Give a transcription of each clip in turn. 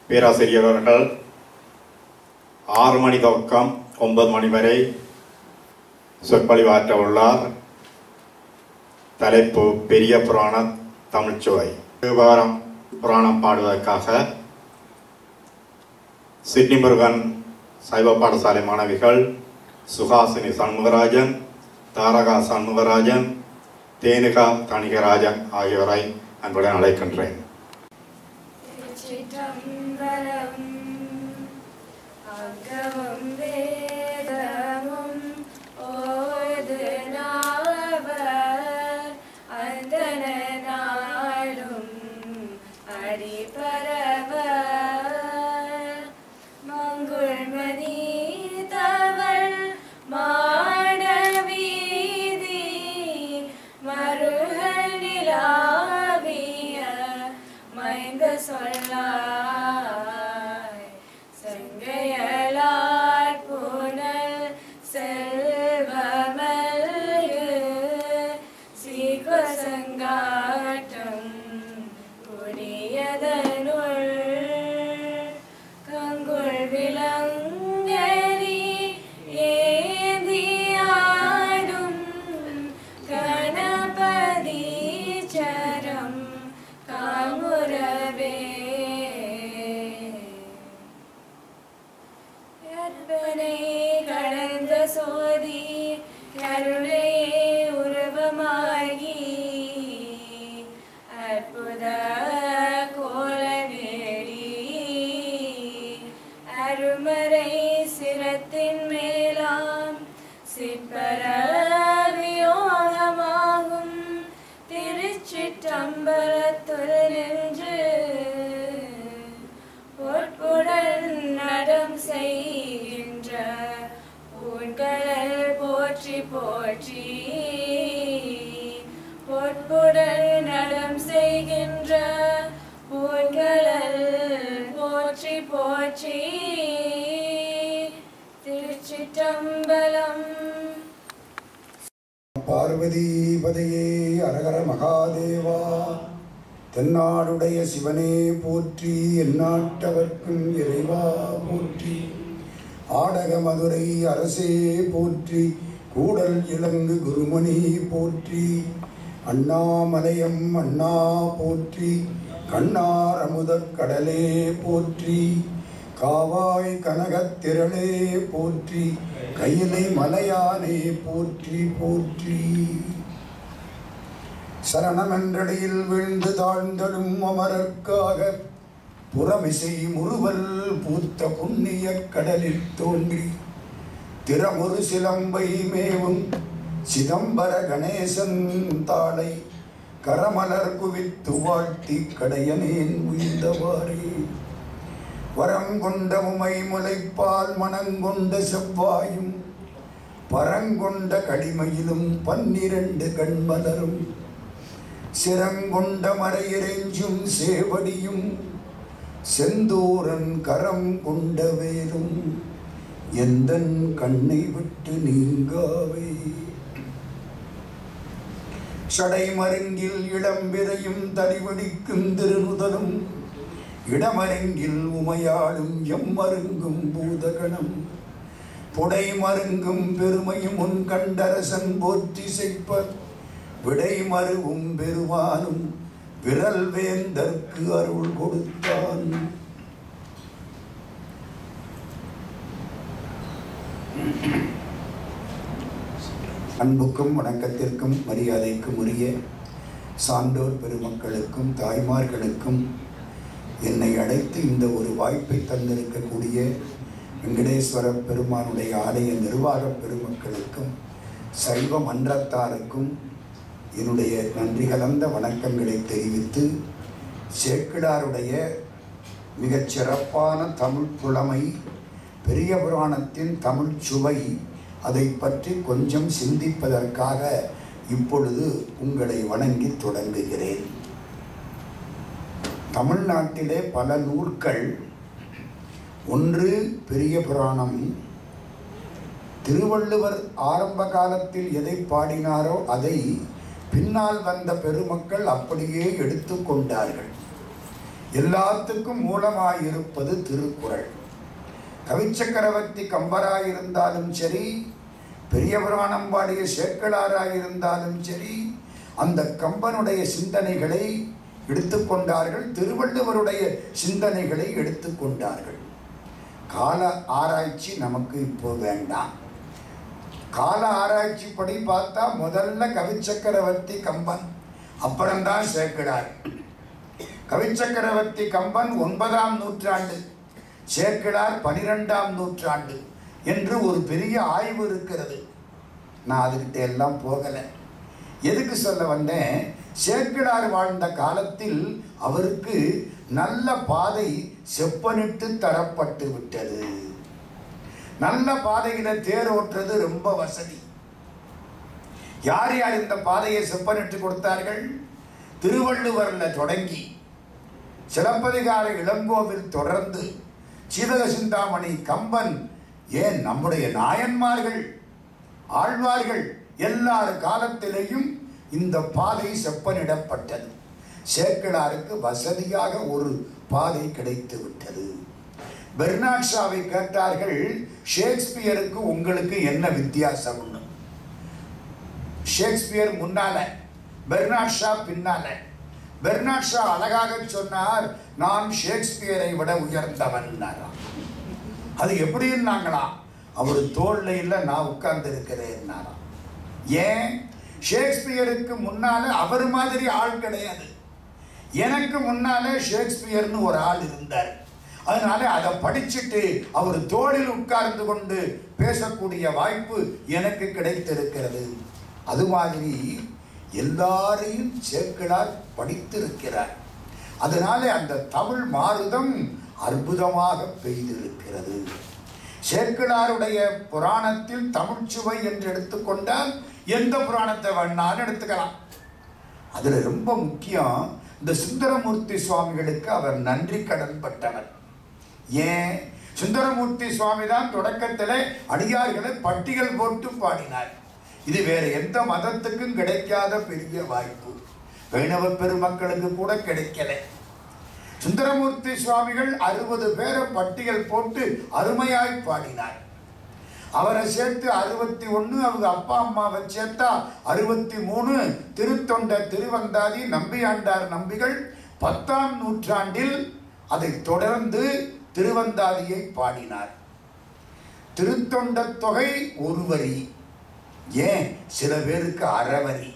பேராசிரியர் அவர்கள் ஆறு மணி துவக்கம் ஒன்பது மணி வரை சொற்பொழிவாற்ற உள்ளார் தலைப்பு பெரிய புராண தமிழ்ச்சுவை விவகாரம் புராணம் பாடுவதற்காக சிட்னி முருகன் சைவ பாடசாலை மாணவிகள் சுஹாசினி சண்முகராஜன் தாரகா சண்முகராஜன் தேனுகா தணிகராஜன் ஆகியோரை அன்புடன் அழைக்கின்றேன் திருச்சிற்றம்பலம் அகமும் வேதமும் ஓது நாவர் அந்தன நாளும் அடிபரவ மங்குள்மணி தவள் மாட வீதி மருகல் நிலாவிய மைந்த சொல்லாய் செங்கையலார் புனல் செல்வமல்கு சீக்கசங்காட்டம் குடியதனுள் கங்குள் விலங்கரி ஏந்தியாடும் கணபதி சரம் காமுரவே கற்பனை கடந்த சோதி கருணையே உருவமாகி அற்புத கோலவேடி அருமறை சிரத்தின் மேலாம் சிற்பர வியோகமாகும் திருச்சிற்றம்பலத்துள் நின்று பொற்புடன் நடம் செய்கின்ற பூண்கடல் போற்றி போற்றி பொற்புடன் நடம் செய்கின்ற பூண்கடல் போற்றி போற்றி திருச்சிற்றம்பலம் பார்வதி பதையே அரகர மகாதேவா தென்னாடுடைய சிவனே போற்றி எந்நாட்டவர்க்கும் இறைவா போற்றி ஆடக மதுரை அரசே போற்றி கூடல் இலங்கு குருமணி போற்றி அண்ணாமலையம் அண்ணா போற்றி கண்ணார் அமுதக் கடலே போற்றி காவாய் கனகத்திரளே போற்றி கையிலை மலையானே போற்றி போற்றி சரணமென்றடியில் வீழ்ந்து தாழ்ந்தடும் அமரர்க்காக புறமிசை முறுவல் பூத்த புண்ணிய கடலில் தோன்றி திறமுறு சிலம்பை மேவும் சிதம்பர கணேசன் தாளை கரமலர் குவித்து வாழ்த்தி கடையனேன் உய்ந்தவாறே வரங்கொண்ட உமை முளைப்பால் மனங்கொண்ட செவ்வாயும் பரங்கொண்ட களிமையிலும் பன்னிரண்டு கண்மலரும் சிரங்கொண்ட மறையிறைஞ்சும் சேவடியும் செந்தூரன் கரம் கொண்ட வேலும் எந்தன் கண்ணை விட்டு நீங்காவே சடைமருங்கில் இளம்பிறையும் தடிவடிக்கும் திருநுதலும் இடமருங்கில் உமையாடும் எம்மருங்கும் பூதகணம் புடை மருங்கும் பெருமையும் உன் கண்டரசன் போற்றி செய்ப்பர் விடை மருவும் பெருமானும் விரல் வேந்தற்கு அருள் கொடுத்தான் அன்புக்கும் வணக்கத்திற்கும் மரியாதைக்கும் உரிய சான்றோர் பெருமக்களுக்கும் தாய்மார்களுக்கும் என்னை அழைத்து இந்த ஒரு வாய்ப்பை தந்திருக்கக்கூடிய வெங்கடேஸ்வர பெருமானுடைய ஆலய நிர்வாக பெருமக்களுக்கும் சைவ மன்றத்தாருக்கும் என்னுடைய நன்றி கலந்த வணக்கங்களை தெரிவித்து சேக்கிடாருடைய மிகச் சிறப்பான தமிழ் புலமை பெரிய புராணத்தின் தமிழ் சுவை அதை பற்றி கொஞ்சம் சிந்திப்பதற்காக இப்பொழுது உங்களை வணங்கி தொடங்குகிறேன் தமிழ்நாட்டிலே பல நூற்கள் ஒன்று பெரிய புராணம் திருவள்ளுவர் ஆரம்ப காலத்தில் எதை பாடினாரோ அதை பின்னால் வந்த பெருமக்கள் அப்படியே எடுத்துக்கொண்டார்கள் எல்லாத்துக்கும் மூலமாயிருப்பது திருக்குறள் கவிச்சக்கரவர்த்தி கம்பராயிருந்தாலும் சரி பெரிய புராணம் பாடிய சேக்கலாராயிருந்தாலும் சரி அந்த கம்பனுடைய சிந்தனைகளை எடுத்துக்கொண்டார்கள் திருவள்ளுவருடைய சிந்தனைகளை எடுத்துக்கொண்டார்கள் கால ஆராய்ச்சி நமக்கு இப்போ வேண்டாம் கால ஆராய்ச்சி படி பார்த்தா முதல்ல கவிச்சக்கரவர்த்தி கம்பன் அப்புறம்தான் சேக்கிழார் கவிச்சக்கரவர்த்தி கம்பன் ஒன்பதாம் நூற்றாண்டு சேக்கிழார் பனிரெண்டாம் நூற்றாண்டு என்று ஒரு பெரிய ஆய்வு இருக்கிறது நான் அதுக்கிட்ட எல்லாம் போகலை எதுக்கு சொல்ல வந்தேன் சேக்கிழார் வாழ்ந்த காலத்தில் அவருக்கு நல்ல பாதை செப்பனிட்டு தரப்பட்டு விட்டது நல்ல பாதையில தேர் ஓட்டுறது ரொம்ப வசதி யார் யார் இந்த பாதையை செப்பனிட்டு கொடுத்தார்கள் திருவள்ளுவர்ல தொடங்கி சிலப்பதிகார இளங்கோவில் தொடர்ந்து சீவக சிந்தாமணி கம்பன் ஏன் நம்முடைய நாயன்மார்கள் ஆழ்வார்கள் எல்லார் காலத்திலேயும் இந்த பாதை செப்பனிடப்பட்டது சேக்கிழாருக்கு வசதியாக ஒரு பாதை கிடைத்து விட்டது பெர்னாட் ஷாவை கேட்டார்கள் ஷேக்ஸ்பியருக்கு உங்களுக்கு என்ன வித்தியாசம் ஷேக்ஸ்பியர் முன்னால பெர்னாட் ஷா பின்னால பெர்னாட் ஷா அழகாக சொன்னார் நான் ஷேக்ஸ்பியரை விட உயர்ந்தவன் அது எப்படின்னாங்களாம் அவர் தோல்ல இல்லை நான் உட்கார்ந்து இருக்கிறேன் ஏன் ஷேக்ஸ்பியருக்கு முன்னால அவர் மாதிரி ஆள் கிடையாது எனக்கு முன்னாலே ஷேக்ஸ்பியர்னு ஒரு ஆள் இருந்தார் அதனால அதை படிச்சுட்டு அவர் தோளில் உட்கார்ந்து கொண்டு பேசக்கூடிய வாய்ப்பு எனக்கு கிடைத்திருக்கிறது அது மாதிரி எல்லாரையும் சேக்கிழார் படித்திருக்கிறார் அதனால அந்த தமிழ் மாறுதம் அற்புதமாக பெய்திருக்கிறது சேக்கிழாருடைய புராணத்தில் தமிழ்ச்சுவை என்று எடுத்துக்கொண்டால் எந்த புராணத்தை வேணாலும் எடுத்துக்கலாம் அதுல ரொம்ப முக்கியம் இந்த சுந்தரமூர்த்தி சுவாமிகளுக்கு அவர் நன்றி கடன் பட்டவர் ஏன் சுந்தரமூர்த்தி சுவாமி தான் தொடக்கத்தில் அடியார்களை பட்டியல் போட்டு பாடினார் இது வேற எந்த மதத்துக்கும் கிடைக்காத பெரிய வாய்ப்பு வைணவ பெருமக்களுக்கு கூட கிடைக்கல சுந்தரமூர்த்தி சுவாமிகள் அறுபது பேரை பட்டியல் போட்டு அருமையாய் பாடினார் அவரை சேர்த்து அறுபத்தி ஒன்று அவங்க அப்பா அம்மாவை சேர்த்தா அறுபத்தி மூணு திருத்தொண்ட திருவந்தாதி நம்பியாண்டார் நம்பிகள் பத்தாம் நூற்றாண்டில் அதை தொடர்ந்து திருவந்தாதியை பாடினார் திருத்தொண்ட தொகை ஒரு வரி ஏன் சில பேருக்கு அறவரி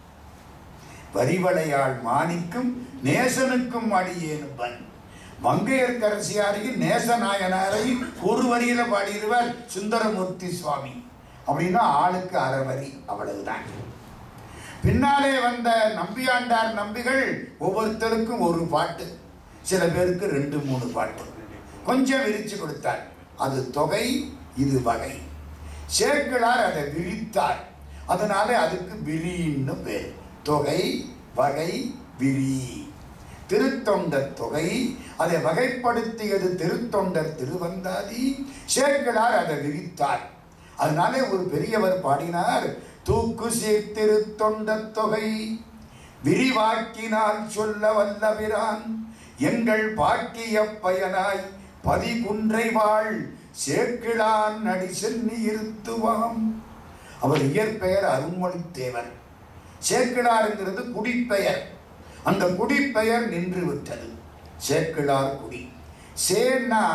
வரிவளையாள் மாணிக்கும் நேசனுக்கும் அடியேனுபன் மங்கையர்கரசியாரையும் நேசநாயனாரையும் ஒரு வரியில பாடிடுவார் சுந்தரமூர்த்தி சுவாமி அப்படின்னா ஆளுக்கு அறவரி அவ்வளவுதான் பின்னாலே வந்த நம்பியாண்டார் நம்பிகள் ஒவ்வொருத்தருக்கும் ஒரு பாட்டு சில பேருக்கு ரெண்டு மூணு பாட்டு கொஞ்சம் விரிச்சு கொடுத்தார் அது தொகை இது வகை சேக்கிழார் அதை விரித்தார் அதனால அதுக்கு விரின்னு பேர் தொகை வகை விரி திருத்தொண்டர் தொகை அதை வகைப்படுத்தியது திருத்தொண்டர் திருவந்தாதி சேக்கிழார் அதை விரித்தார் அதனாலே ஒரு பெரியவர் பாடினார் தூக்கு சீர்திருத்தொண்டர் தொகை விரிவாக்கினால் சொல்ல வல்லபிரான் எங்கள் பாக்கிய பயனாய் பதிகுன்றை வாழ் சேக்கிழான் நடி சென்னி இருத்துவாம் அவர் இயற்பெயர் அருண்மொழித்தேவர் சேக்கிழாருங்கிறது குடிப்பெயர் அந்த குடிப்பெயர் நின்று விட்டது சேக்கிழார் குடி சேன்னா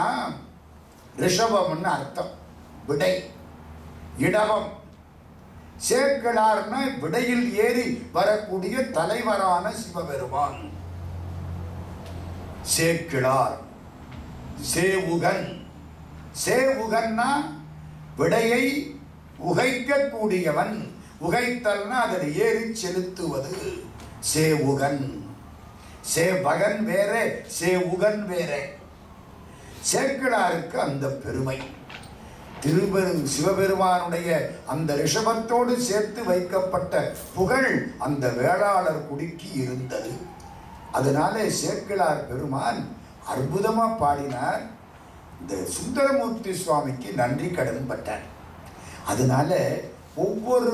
ரிஷபம்னு அர்த்தம் விடை இடவம் சேக்கிழார்னா விடையில் ஏறி வரக்கூடிய தலைவரான சிவபெருமான் சேக்கிழார் சேவுகன் சேவுகன்னா விடையை உகைக்கக்கூடியவன் உகைத்தல்னா அதில் ஏறி செலுத்துவது சேவுகன் சேவகன் வேற சேவுகன் வேற சேக்கிழாருக்கு அந்த பெருமை திருபெரு சிவபெருமானுடைய அந்த ரிஷபத்தோடு சேர்த்து வைக்கப்பட்ட புகழ் அந்த வேளாளர் குடிக்கு இருந்தது அதனால சேக்கிழார் பெருமான் அற்புதமா பாடினார் இந்த சுந்தரமூர்த்தி சுவாமிக்கு நன்றி கடன் பட்டார் அதனால ஒவ்வொரு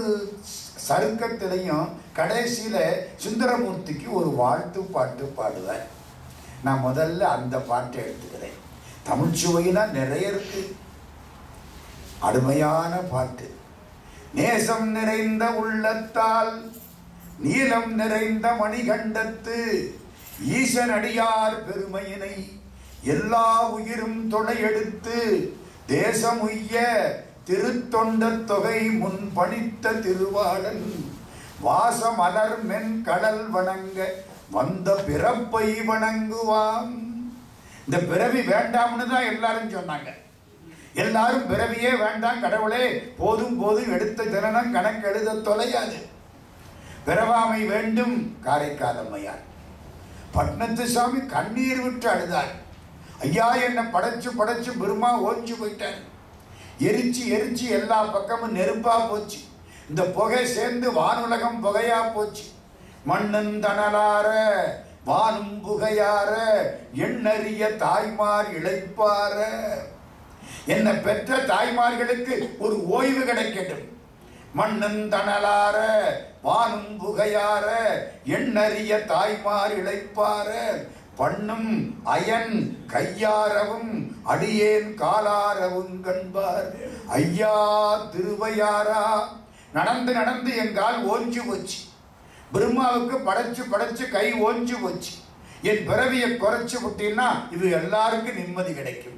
சருக்கத்திலையும் கடைசியில சுந்தரமூர்த்திக்கு ஒரு வாழ்த்து பாட்டு பாடுவார் நான் முதல்ல அந்த பாட்டை எடுத்துக்கிறேன் தமிழ் சுவைனா நிறைய இருக்கு அருமையான பாட்டு நேசம் நிறைந்த உள்ளத்தால் நீலம் நிறைந்த மணிகண்டத்து ஈசனடியார் பெருமையினை எல்லா உயிரும் தொடையெடுத்து தேசமுய்ய திருத்தொண்ட தொகை முன் பணித்த திருவாளன் வாசமலர் மென் கடல் வணங்க வந்த பிறப்பை வணங்குவாம் இந்த பிறவி வேண்டாம்னு தான் எல்லாரும் சொன்னாங்க எல்லாரும் பிறவியே வேண்டாம் கடவுளே போதும் போதும் எடுத்த தினம் கணக்கு எழுத தொலையாது பிறவாமை வேண்டும் காரைக்கால் அம்மையார் பட்னத்து சாமி கண்ணீர் விட்டு அழுதார் ஐயா என்னை படைச்சு படைச்சு பெருமா ஓஞ்சு போயிட்டார் எரிச்சு எரிச்சு எல்லா பக்கமும் நெருப்பா போச்சு இந்த புகை சேர்ந்து வானுலகம் புகையா போச்சு மண்ணன் தணலார வானும் புகையார எண்ணறிய தாய்மார் இழைப்பார என்னை பெற்ற தாய்மார்களுக்கு ஒரு ஓய்வு கிடைக்கட்டும் மண்ணன் தணலார வானும் புகையார எண்ணறிய தாய்மார் இழைப்பார பண்ணும் அயன் கையாரவும் அடியேன் காலாரவும் கண்பார் ஐயா திருவையாரா நடந்து நடந்து என் கால் ஓஞ்சு போச்சு பிரம்மாவுக்கு படைச்சு படைச்சு கை ஓஞ்சு போச்சு என் பிறவியை குறைச்சு விட்டீங்கன்னா இது எல்லாருக்கும் நிம்மதி கிடைக்கும்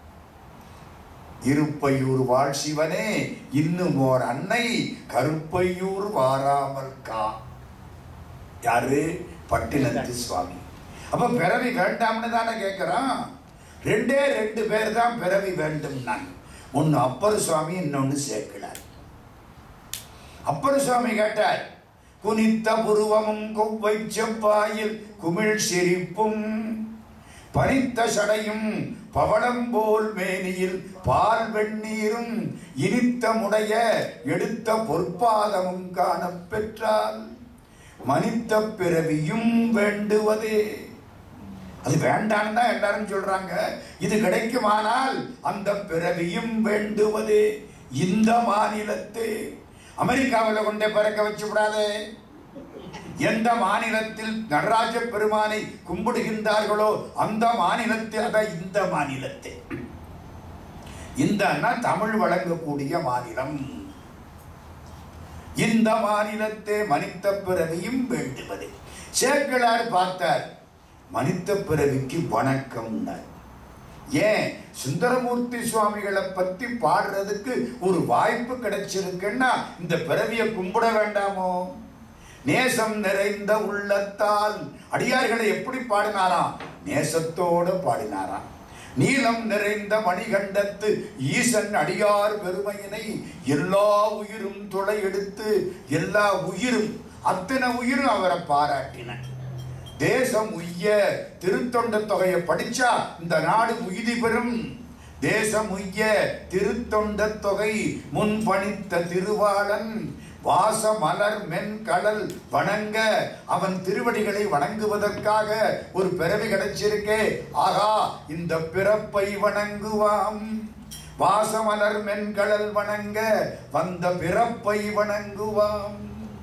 இருப்பையூர் வாழ் சிவனே இன்னும் ஓர் அன்னை கருப்பையூர் வாராமல் கா யாரு பட்டினத்து சுவாமி அப்ப பிறவி வேண்டாம்னு தானே கேட்கிறான் ரெண்டே ரெண்டு பேர் தான் பிறவி வேண்டும் நான் ஒன்னு அப்பர் சுவாமி இன்னொன்னு சேர்க்கிறார் அப்பர் சுவாமி கேட்டார் குனித்த புருவமும் கொவ்வை செவ்வாயில் குமிழ் சிரிப்பும் பனித்த சடையும் பவளம் போல் மேனியில் பால் வெந்நீரும் இனித்த முடைய எடுத்த பொற்பாதமும் காணப் பெற்றால் மனித்த பிறவியும் வேண்டுவதே அது வேண்டான்னு தான் எல்லாரும் சொல்றாங்க இது கிடைக்குமானால் அந்த பிறவியும் வேண்டுவதே இந்த மாநிலத்தே அமெரிக்காவில் கொண்டே பிறக்க வச்சு விடாதே எந்த மாநிலத்தில் நடராஜ பெருமானை கும்பிடுகின்றார்களோ அந்த மாநிலத்தில் அதான் இந்த மாநிலத்தை இந்த தமிழ் வழங்கக்கூடிய மாநிலம் இந்த மாநிலத்தை மனித பிறவியும் வேண்டுவது சேக்கிழார் பார்த்தார் மனித பிறவிக்கு வணக்கம் ஏன் சுந்தரமூர்த்தி சுவாமிகளை பத்தி பாடுறதுக்கு ஒரு வாய்ப்பு கிடைச்சிருக்குன்னா இந்த பிறவியை கும்பிட வேண்டாமோ நேசம் நிறைந்த உள்ளத்தால் அடியார்களை எப்படி பாடினாராம் நேசத்தோட பாடினாராம் நீலம் நிறைந்த மணிகண்டத்து ஈசன் அடியார் பெருமையினை எல்லா உயிரும் துளை எடுத்து எல்லா உயிரும் அத்தனை உயிரும் அவரை பாராட்டின தேசம் உய்ய திருத்தொண்ட தொகையை படிச்சா இந்த நாடு உய்தி பெறும் தேசம் உய்ய திருத்தொண்ட தொகை முன் பணித்த திருவாளன் வாச மலர் மென் கடல் வணங்க அவன் திருவடிகளை வணங்குவதற்காக ஒரு பிறவி கிடைச்சிருக்கே ஆகா இந்த பிறப்பை வணங்குவாம் வாசமலர் மென்கடல் வணங்க வந்த பிறப்பை வணங்குவாம்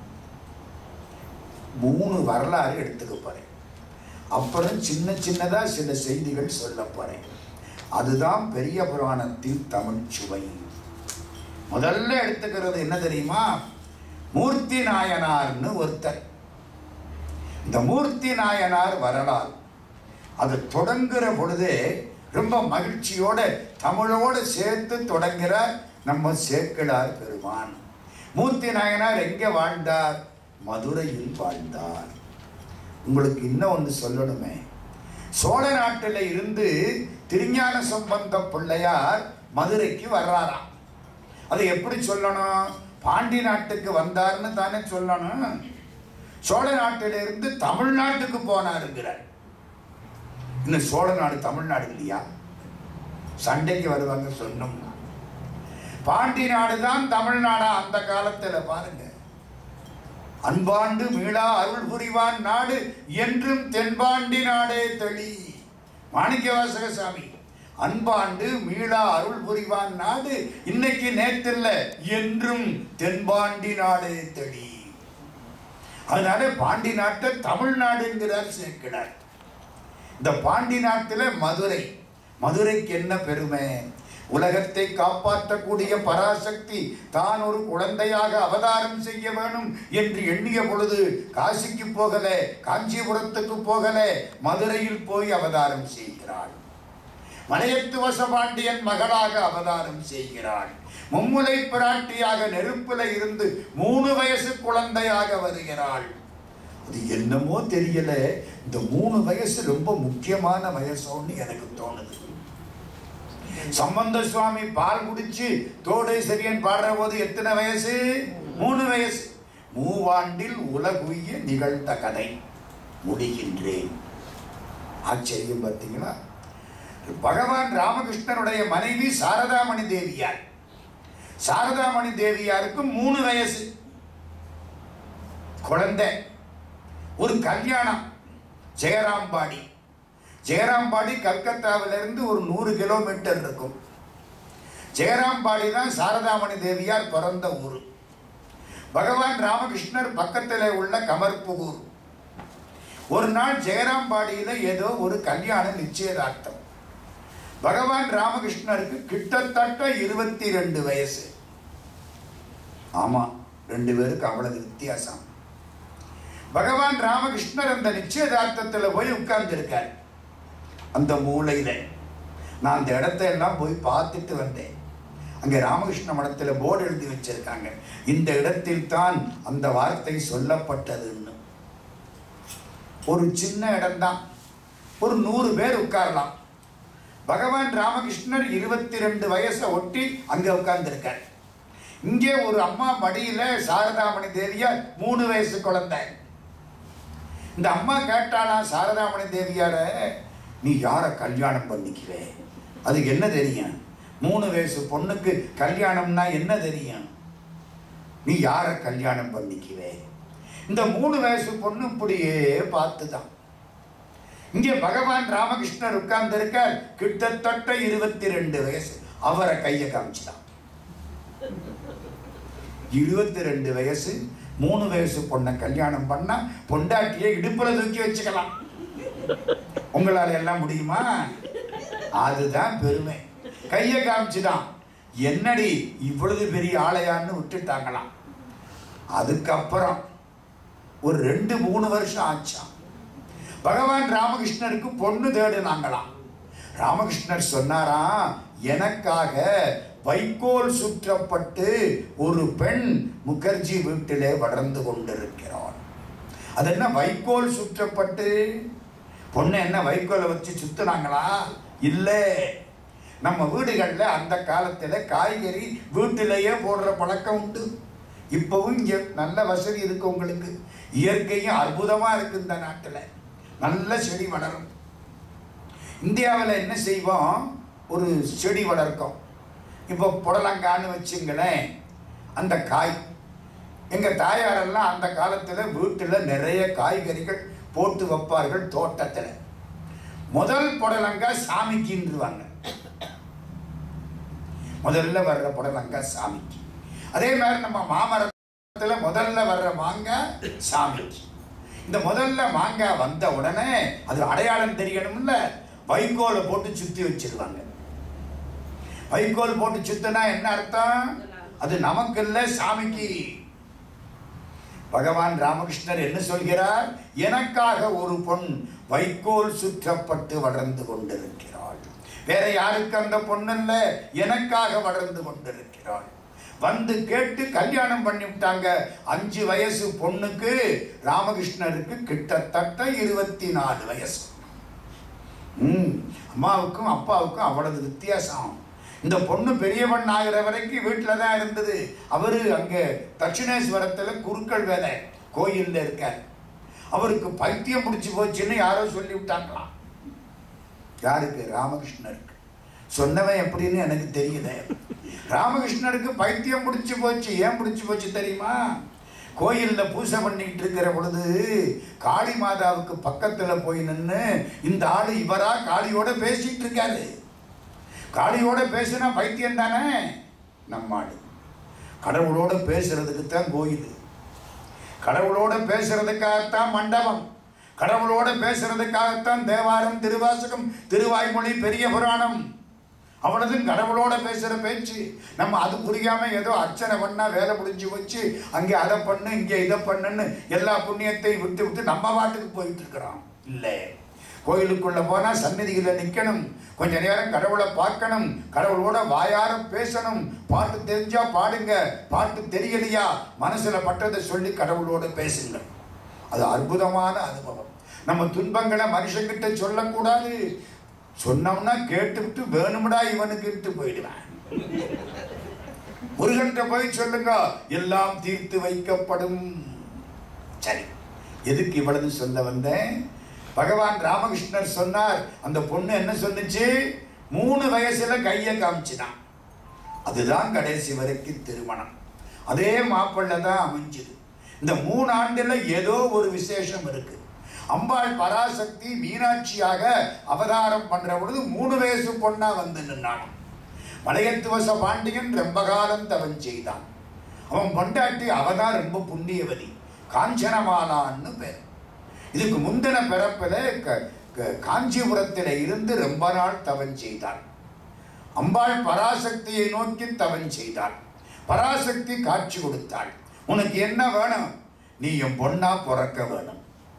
மூணு வரலாறு எடுத்துக்க போறேன் அப்புறம் சின்ன சின்னதா சில செய்திகள் சொல்ல போறேன் அதுதான் பெரிய புராணத்தின் தமிழ் சுவை முதல்ல எடுத்துக்கிறது என்ன தெரியுமா மூர்த்தி நாயனார்னு ஒருத்தர் இந்த மூர்த்தி நாயனார் வரலாறு அது தொடங்குற பொழுதே ரொம்ப மகிழ்ச்சியோட தமிழோட சேர்த்து தொடங்குகிறார் நம்ம சேக்கிழார் பெருமான் மூர்த்தி நாயனார் எங்க வாழ்ந்தார் மதுரையில் வாழ்ந்தார் உங்களுக்கு இன்னும் ஒன்று சொல்லணுமே சோழ நாட்டில் இருந்து திருஞான சம்பந்த பிள்ளையார் மதுரைக்கு வர்றாராம் அது எப்படி சொல்லணும் பாண்டி நாட்டுக்கு வந்தார்னு தானே சொல்லணும் சோழ நாட்டிலிருந்து தமிழ்நாட்டுக்கு போனாருங்கிறார் இன்னும் சோழ நாடு தமிழ்நாடு இல்லையா சண்டைக்கு வருவாங்க சொன்னோம் பாண்டி நாடு தான் தமிழ்நாடா அந்த காலத்துல பாருங்க அன்பாண்டு மீளா அருள் புரிவான் நாடு என்றும் தென்பாண்டி நாடே தெளி மாணிக்கவாசக சாமி அன்பாண்டு மீளா அருள் புரிவான் நாடு இன்னைக்கு நேத்தில்ல என்றும் தென்பாண்டி நாடே தெளி அதனால பாண்டி நாட்டை தமிழ்நாடுங்கிறார் சேர்க்கிறார் இந்த பாண்டி நாட்டில் மதுரை மதுரைக்கு என்ன பெருமை உலகத்தை காப்பாற்றக்கூடிய பராசக்தி தான் ஒரு குழந்தையாக அவதாரம் செய்ய வேணும் என்று எண்ணிய பொழுது காசிக்கு போகல காஞ்சிபுரத்துக்கு போகல மதுரையில் போய் அவதாரம் செய்கிறாள் மலையத்து வசபாண்டியன் மகளாக அவதாரம் செய்கிறாள் மும்முலை பிராட்டியாக நெருப்புல இருந்து மூணு வயசு குழந்தையாக வருகிறாள் அது என்னமோ தெரியல இந்த மூணு வயசு ரொம்ப முக்கியமான வயசோன்னு எனக்கு தோணுது சம்பந்த சுவாமி பால் குடிச்சு தோடை சரியன் பாடுற போது எத்தனை வயசு மூணு வயசு மூவாண்டில் உலகுய்ய நிகழ்ந்த கதை முடிகின்றேன் ஆச்சரியம் பார்த்தீங்களா பகவான் ராமகிருஷ்ணனுடைய மனைவி சாரதாமணி தேவியார் சாரதாமணி தேவியாருக்கு மூணு வயசு குழந்தை ஒரு கல்யாணம் ஜெயராம்பாடி ஜெயராம்பாடி கல்கத்தாவிலிருந்து ஒரு நூறு கிலோமீட்டர் இருக்கும் ஜெயராம்பாடி தான் சாரதாமணி தேவியார் பிறந்த ஊர் பகவான் ராமகிருஷ்ணர் பக்கத்தில் உள்ள கமர்புகூர் ஒரு நாள் ஜெயராம்பாடியில் ஏதோ ஒரு கல்யாண நிச்சயதார்த்தம் பகவான் ராமகிருஷ்ணருக்கு கிட்டத்தட்ட இருபத்தி ரெண்டு வயசு ஆமா ரெண்டு பேருக்கு அவ்வளவு வித்தியாசம் பகவான் ராமகிருஷ்ணர் அந்த நிச்சயதார்த்தத்தில் போய் உட்கார்ந்துருக்கார் அந்த மூலையில நான் அந்த இடத்த எல்லாம் போய் பார்த்துட்டு வந்தேன் அங்கே ராமகிருஷ்ண மடத்தில் போர்டு எழுதி வச்சிருக்காங்க இந்த இடத்தில் தான் அந்த வார்த்தை சொல்லப்பட்டதுன்னு ஒரு சின்ன இடம்தான் ஒரு நூறு பேர் உட்காரலாம் பகவான் ராமகிருஷ்ணர் இருபத்தி ரெண்டு வயசை ஒட்டி அங்கே உட்கார்ந்துருக்கார் இங்கே ஒரு அம்மா மடியில சாரதாமணி தேவியார் மூணு வயசு குழந்தை இந்த அம்மா கேட்டாலாம் சாரதாமணி தேவியார நீ யாரை கல்யாணம் பண்ணிக்குவே அதுக்கு என்ன தெரியும் மூணு வயசு பொண்ணுக்கு கல்யாணம்னா என்ன தெரியும் நீ யாரை கல்யாணம் பண்ணிக்குவே இந்த மூணு வயசு பொண்ணு இப்படியே பார்த்துதான் இங்கே பகவான் ராமகிருஷ்ணர் உட்கார்ந்து இருக்கார் கிட்டத்தட்ட இருபத்தி ரெண்டு வயசு அவரை கையை காமிச்சுதான் இருபத்தி ரெண்டு வயசு மூணு வயசு பொண்ணை கல்யாணம் பண்ணா பொண்டாட்டியை இடுப்புல தூக்கி வச்சுக்கலாம் உங்களால எல்லாம் முடியுமா அதுதான் பெருமை கையை காமிச்சுதான் என்னடி இவ்வளவு பெரிய ஆளையான்னு விட்டுட்டாங்களாம் அதுக்கப்புறம் ஒரு ரெண்டு மூணு வருஷம் ஆச்சாம் பகவான் ராமகிருஷ்ணருக்கு பொண்ணு தேடுனாங்களாம் ராமகிருஷ்ணர் சொன்னாராம் எனக்காக வைக்கோல் சுற்றப்பட்டு ஒரு பெண் முகர்ஜி வீட்டிலே வளர்ந்து கொண்டிருக்கிறாள் அது என்ன வைக்கோல் சுற்றப்பட்டு பொண்ணு என்ன வைக்கோலை வச்சு சுத்துனாங்களா இல்லை நம்ம வீடுகளில் அந்த காலத்தில் காய்கறி வீட்டிலேயே போடுற பழக்கம் உண்டு இப்போவும் இங்கே நல்ல வசதி இருக்கு உங்களுக்கு இயற்கையும் அற்புதமாக இருக்கு இந்த நாட்டில் நல்ல செடி வளரும் இந்தியாவில் என்ன செய்வோம் ஒரு செடி வளர்க்கும் இப்போ புடலங்கான்னு வச்சுங்களேன் அந்த காய் எங்கள் தாயாரெல்லாம் அந்த காலத்தில் வீட்டில் நிறைய காய்கறிகள் போட்டு வைப்பார்கள் தோட்டத்தில் முதல் புடலங்காய் சாமிக்குன்றுவாங்க முதல்ல வர்ற புடலங்காய் சாமிக்கு அதே மாதிரி நம்ம மாமரத்தில் முதல்ல வர்ற மாங்காய் சாமிக்கு இந்த முதல்ல மாங்காய் வந்த உடனே அது அடையாளம் தெரியணும்ல வைக்கோலை போட்டு சுத்தி வச்சிருவாங்க வைக்கோல் போட்டு சுத்தினா என்ன அர்த்தம் அது நமக்கு இல்ல சாமிக்கு பகவான் ராமகிருஷ்ணர் என்ன சொல்கிறார் எனக்காக ஒரு பொன் வைக்கோல் சுற்றப்பட்டு வளர்ந்து கொண்டிருக்கிறாள் வேற யாருக்கு அந்த பொண்ணு இல்ல எனக்காக வளர்ந்து கொண்டிருக்கிறாள் வந்து கேட்டு கல்யாணம் பண்ணி விட்டாங்க அஞ்சு வயசு பொண்ணுக்கு ராமகிருஷ்ணருக்கு கிட்டத்தட்ட இருபத்தி நாலு வயசு ம் அம்மாவுக்கும் அப்பாவுக்கும் அவ்வளவு வித்தியாசம் இந்த பொண்ணு பெரியவன் ஆகிற வரைக்கும் வீட்டில் தான் இருந்தது அவரு அங்கே தட்சிணேஸ்வரத்தில் குருக்கள் வேலை கோயிலில் இருக்கார் அவருக்கு பைத்தியம் பிடிச்சி போச்சுன்னு யாரோ சொல்லி விட்டாங்களாம் யாருக்கு ராமகிருஷ்ணருக்கு சொன்னவன் எப்படின்னு எனக்கு தெரியல ராமகிருஷ்ணருக்கு பைத்தியம் பிடிச்சி போச்சு ஏன் பிடிச்சி போச்சு தெரியுமா கோயிலில் பூஜை பண்ணிக்கிட்டு இருக்கிற பொழுது காளி மாதாவுக்கு பக்கத்தில் போய் நின்று இந்த ஆள் இவரா காளியோட பேசிட்டு இருக்காரு காளியோட பேசுனா பைத்தியம் தானே நம்ம ஆளு கடவுளோட பேசுறதுக்கு தான் கோயில் கடவுளோட பேசுறதுக்காகத்தான் மண்டபம் கடவுளோட பேசுறதுக்காகத்தான் தேவாரம் திருவாசகம் திருவாய்மொழி பெரிய புராணம் அவ்வளவுக்கும் கடவுளோட பேசுற பேச்சு நம்ம அது புரியாம ஏதோ அர்ச்சனை பண்ணா வேலை முடிஞ்சு வச்சு அங்கே அதை பண்ணு இங்கே இதை பண்ணுன்னு எல்லா புண்ணியத்தையும் விட்டு விட்டு நம்ம பாட்டுக்கு போயிட்டு இருக்கிறோம் இல்லை கோயிலுக்குள்ள போனா சந்நிதியில நிக்கணும் கொஞ்ச நேரம் கடவுளை பார்க்கணும் கடவுளோட வாயார பேசணும் பாட்டு தெரிஞ்சா பாடுங்க பாட்டு தெரியலையா மனசுல பட்டதை சொல்லி கடவுளோட பேசுங்க அது அற்புதமான அனுபவம் நம்ம துன்பங்களை மனுஷங்கிட்ட சொல்லக்கூடாது சொன்னோம்னா கேட்டுவிட்டு வேணும்டா இவனுக்கு இட்டு போயிடுவேன் முருகன்கிட்ட போய் சொல்லுங்க எல்லாம் தீர்த்து வைக்கப்படும் சரி எதுக்கு இவ்வளவு சொல்ல வந்தேன் பகவான் ராமகிருஷ்ணர் சொன்னார் அந்த பொண்ணு என்ன சொன்னுச்சு மூணு வயசுல கையை காமிச்சுதான் அதுதான் கடைசி வரைக்கும் திருமணம் அதே மாப்பிள்ளை தான் அமைஞ்சுது இந்த மூணு ஆண்டுல ஏதோ ஒரு விசேஷம் இருக்கு அம்பாள் பராசக்தி மீனாட்சியாக அவதாரம் பண்ற பொழுது மூணு வயசு பொண்ணா வந்து நின்னான் மலையத்துவச பாண்டியன் ரொம்ப காலம் தவன் செய்தான் அவன் பொண்டாட்டி அவதான் ரொம்ப புண்ணியவதி காஞ்சனமாலான்னு பேர் இதுக்கு முந்தின பிறப்பில் க- க- காஞ்சிபுரத்தில் இருந்து ரொம்ப நாள் தவன் செய்தான் அம்பாள் பராசக்தியை நோக்கி தவன் செய்தாள் பராசக்தி காட்சி கொடுத்தாள் உனக்கு என்ன வேணும் நீ என் பொண்ணா பிறக்க வேணும்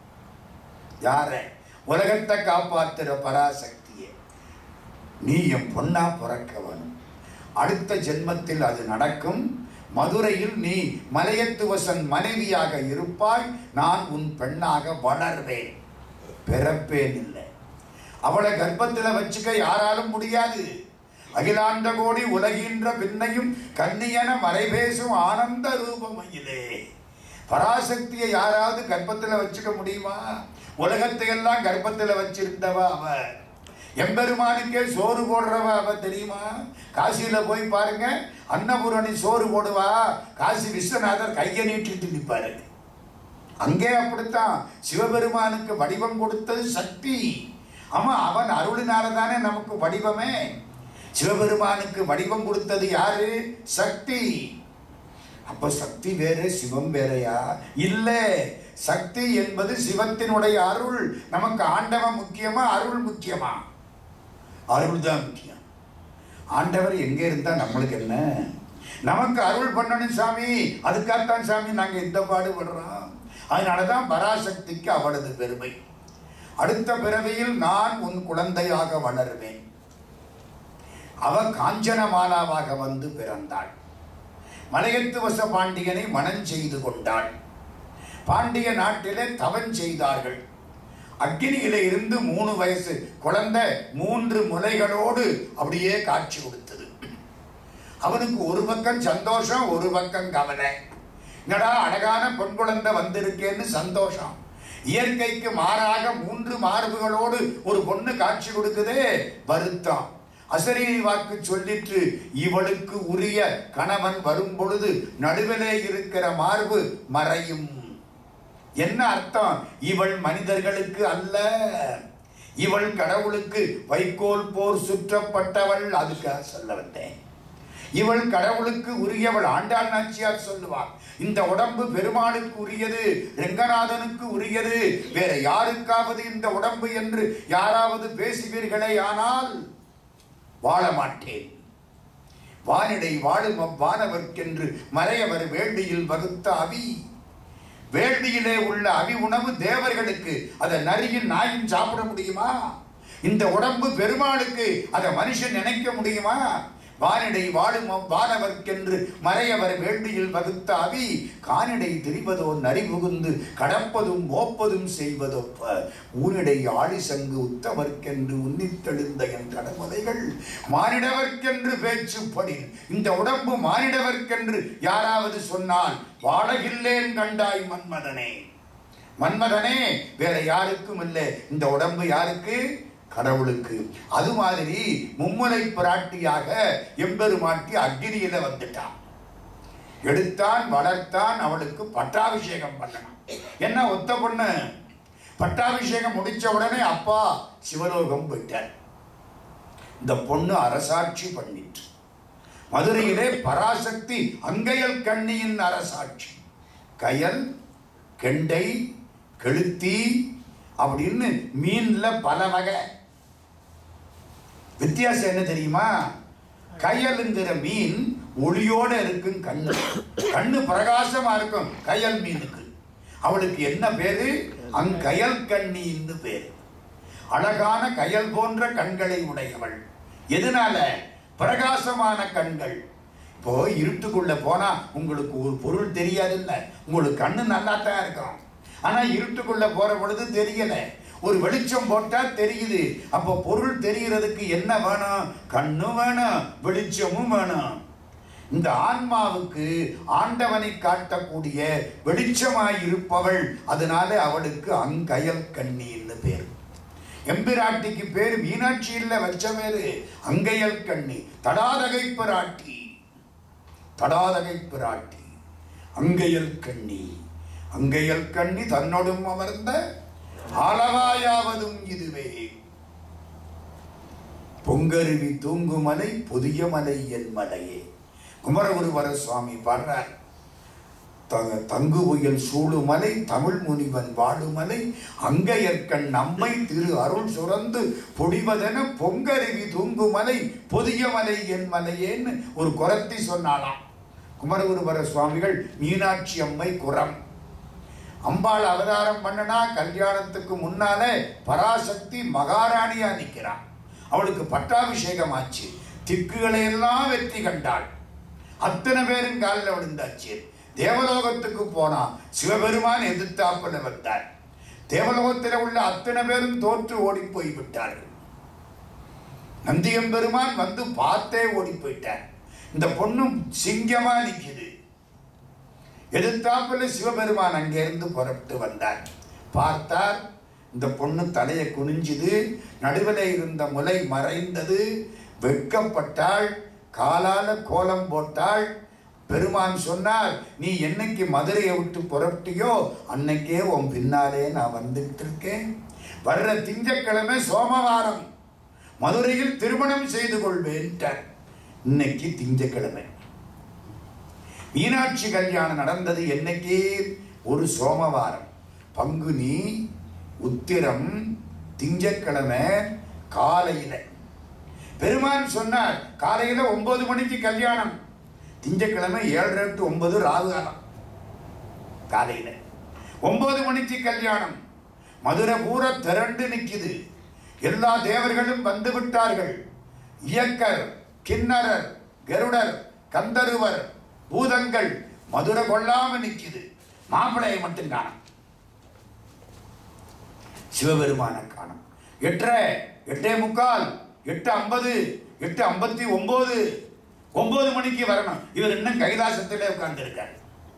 யார உலகத்தை காப்பாத்துற பராசக்தியே நீ என் பொண்ணா பிறக்க வேணும் அடுத்த ஜென்மத்தில் அது நடக்கும் மதுரையில் நீ மலையத்துவசன் மனைவியாக இருப்பாய் நான் உன் பெண்ணாக வளர்வேன் பிறப்பேன் இல்லை அவளை கர்ப்பத்துல வச்சுக்க யாராலும் முடியாது அகிலாண்ட கோடி உலகின்ற பின்னையும் கன்னியன மறைபேசும் ஆனந்த ரூபமையிலே பராசக்தியை யாராவது கர்ப்பத்துல வச்சுக்க முடியுமா உலகத்தை எல்லாம் கர்ப்பத்துல வச்சிருந்தவ அவ எம்பெருமானுக்கே சோறு போடுறவ அவ தெரியுமா காசியில போய் பாருங்க அன்னபூரணி சோறு போடுவா காசி விஸ்வநாதர் கையை நீட்டிட்டு நிற்பாரு அங்கே அப்படித்தான் சிவபெருமானுக்கு வடிவம் கொடுத்தது சக்தி ஆமா அவன் அருளினால தானே நமக்கு வடிவமே சிவபெருமானுக்கு வடிவம் கொடுத்தது யாரு சக்தி அப்ப சக்தி வேற சிவம் வேறையா இல்ல சக்தி என்பது சிவத்தினுடைய அருள் நமக்கு ஆண்டவன் முக்கியமா அருள் முக்கியமா அருள் தான் முக்கியம் ஆண்டவர் எங்க இருந்தா நம்மளுக்கு என்ன நமக்கு அருள் பண்ணணும் சாமி அதுக்காகத்தான் சாமி நாங்க இந்த பாடுபடுறோம் அதனாலதான் பராசக்திக்கு அவளது பெருமை அடுத்த பிறவியில் நான் உன் குழந்தையாக வளருவேன் அவ காஞ்சனமாலாவாக வந்து பிறந்தாள் மலையத்துவச பாண்டியனை மனம் செய்து கொண்டாள் பாண்டிய நாட்டிலே தவன் செய்தார்கள் அக்னியில இருந்து மூணு வயசு குழந்தை மூன்று முலைகளோடு அப்படியே காட்சி கொடுத்தது அவனுக்கு ஒரு பக்கம் சந்தோஷம் ஒரு பக்கம் கவலை என்னடா அழகான பெண் குழந்தை வந்திருக்கேன்னு சந்தோஷம் இயற்கைக்கு மாறாக மூன்று மார்புகளோடு ஒரு பொண்ணு காட்சி கொடுக்குதே வருத்தம் அசரீரி வாக்கு சொல்லிற்று இவளுக்கு உரிய கணவன் வரும் பொழுது நடுவிலே இருக்கிற மார்பு மறையும் என்ன அர்த்தம் இவள் மனிதர்களுக்கு அல்ல இவள் கடவுளுக்கு வைக்கோல் போர் சுற்றப்பட்டவள் அதுக்காக சொல்ல வந்தேன் இவள் கடவுளுக்கு உரியவள் ஆண்டாள் நாச்சியார் சொல்லுவாள் இந்த உடம்பு பெருமாளுக்கு உரியது ரெங்கநாதனுக்கு உரியது வேற யாருக்காவது இந்த உடம்பு என்று யாராவது பேசுவீர்களே ஆனால் வாழ மாட்டேன் வானிடை வாழும் அவ்வானவர்க்கென்று மறையவர் வேள்வியில் வகுத்த அவி வேள்வியிலே உள்ள அவி உணவு தேவர்களுக்கு அதை நரியும் நாயும் சாப்பிட முடியுமா இந்த உடம்பு பெருமாளுக்கு அதை மனுஷன் நினைக்க முடியுமா வானிடை வாழும் வானவர்க்கென்று மறையவர் வேள்வியில் வகுத்த அவி கானிடை திரிவதோ நரி புகுந்து கடப்பதும் மோப்பதும் செய்வதொப்ப ஊனிடை ஆழி சங்கு உத்தவர்க்கென்று உன்னித்தெழுந்த என் கடமுதைகள் மானிடவர்க்கென்று பேச்சுப்படின் இந்த உடம்பு மானிடவர்க்கென்று யாராவது சொன்னால் வாழகில்லேன் கண்டாய் மன்மதனே மன்மதனே வேற யாருக்கும் இல்லை இந்த உடம்பு யாருக்கு கடவுளுக்கு அது மாதிரி மும்முனை பிராட்டியாக எம்பெருமாட்டி அக்னியில வந்துட்டான் எடுத்தான் வளர்த்தான் அவளுக்கு பட்டாபிஷேகம் பண்ணணும் என்ன ஒத்த பொண்ணு பட்டாபிஷேகம் முடிச்ச உடனே அப்பா சிவலோகம் போயிட்டார் இந்த பொண்ணு அரசாட்சி பண்ணிட்டு மதுரையிலே பராசக்தி அங்கையல் கண்ணியின் அரசாட்சி கயல் கெண்டை கெளுத்தி அப்படின்னு மீன்ல பல வகை வித்தியாசம் என்ன தெரியுமா கயலுங்கிற மீன் ஒளியோட இருக்கும் கண்ணு கண்ணு பிரகாசமா இருக்கும் கயல் மீனுக்கு அவளுக்கு என்ன பேரு அங்கயல் கண்ணின்னு பேரு அழகான கயல் போன்ற கண்களை உடையவள் எதனால பிரகாசமான கண்கள் இப்போ இருட்டுக்குள்ள போனா உங்களுக்கு ஒரு பொருள் தெரியாதுல்ல உங்களுக்கு கண்ணு நல்லா தான் இருக்கும் ஆனா இருட்டுக்குள்ள போற பொழுது தெரியல ஒரு வெளிச்சம் போட்டா தெரியுது அப்போ பொருள் தெரியறதுக்கு என்ன வேணும் கண்ணு வேணும் வெளிச்சமும் வேணும் இந்த ஆன்மாவுக்கு ஆண்டவனை காட்டக்கூடிய வெளிச்சமாய் இருப்பவள் அதனால அவளுக்கு அங்கயல் கண்ணின்னு பேர் எம்பிராட்டிக்கு பேர் மீனாட்சி இல்ல வச்ச பேரு அங்கையல் கண்ணி தடாதகை பிராட்டி தடாதகை பிராட்டி அங்கையல் கண்ணி அங்கையல் கண்ணி தன்னோடும் அமர்ந்த ஆலவாயாவதும் இதுவே பொங்கருவி தூங்குமலை புதிய மலை என் மலையே குமரகுருவர சுவாமி பாடுறார் த- தங்கு புயல் சூடுமலை தமிழ் முனிவன் வாழுமலை அங்கையற்கண் நம்மை திரு அருள் சுரந்து பொடிவதென பொங்கருவி தூங்குமலை பொதிய மலை என் மலையேன்னு ஒரு குரத்தி சொன்னாலாம் குமரகுருவர சுவாமிகள் மீனாட்சி அம்மை குரம் அம்பாள் அவதாரம் பண்ணனா கல்யாணத்துக்கு முன்னாலே பராசக்தி மகாராணியா நிற்கிறான் அவளுக்கு பட்டாபிஷேகம் ஆச்சு திக்குகளை எல்லாம் வெற்றி கண்டாள் அத்தனை பேரும் காலில் விழுந்தாச்சு தேவலோகத்துக்கு போனா சிவபெருமான் எதிர்த்தாப்புல வந்தார் தேவலோகத்தில் உள்ள அத்தனை பேரும் தோற்று ஓடி போய் விட்டார்கள் நந்தியம்பெருமான் வந்து பார்த்தே ஓடி போயிட்டார் இந்த பொண்ணும் சிங்கமா நிக்குது எதிர்த்தாப்புல சிவபெருமான் அங்கிருந்து புறப்பட்டு வந்தார் பார்த்தார் இந்த பொண்ணு தலையை குனிஞ்சுது நடுவில் இருந்த முலை மறைந்தது வெட்கப்பட்டாள் காலால கோலம் போட்டாள் பெருமான் சொன்னார் நீ என்னைக்கு மதுரையை விட்டு புறப்பட்டியோ அன்னைக்கே உன் பின்னாலே நான் வந்துட்டு இருக்கேன் வர்ற திங்கட்கிழமை சோமவாரம் மதுரையில் திருமணம் செய்து கொள்வேன்ட்டார் இன்னைக்கு திங்கட்கிழமை மீனாட்சி கல்யாணம் நடந்தது என்னைக்கு ஒரு சோமவாரம் பங்குனி உத்திரம் திங்கட்கிழமை காலையில பெருமான் சொன்னார் காலையில ஒன்பது மணிக்கு கல்யாணம் திங்கட்கிழமை ஏழரை டு ஒன்பது ராகுகாலம் காலையில ஒன்பது மணிக்கு கல்யாணம் மதுரை பூரா திரண்டு நிக்குது எல்லா தேவர்களும் வந்து விட்டார்கள் இயக்கர் கிண்ணறர் கருடர் கந்தருவர் பூதங்கள் மதுரை கொள்ளாம நிக்குது மாப்பிளையை மட்டும் காணும் சிவபெருமான காணும் எட்டரை எட்டே முக்கால் எட்டு ஐம்பது எட்டு ஐம்பத்தி ஒன்பது ஒன்பது மணிக்கு வரணும் இவர் இன்னும் கைலாசத்திலே உட்கார்ந்து இருக்கார்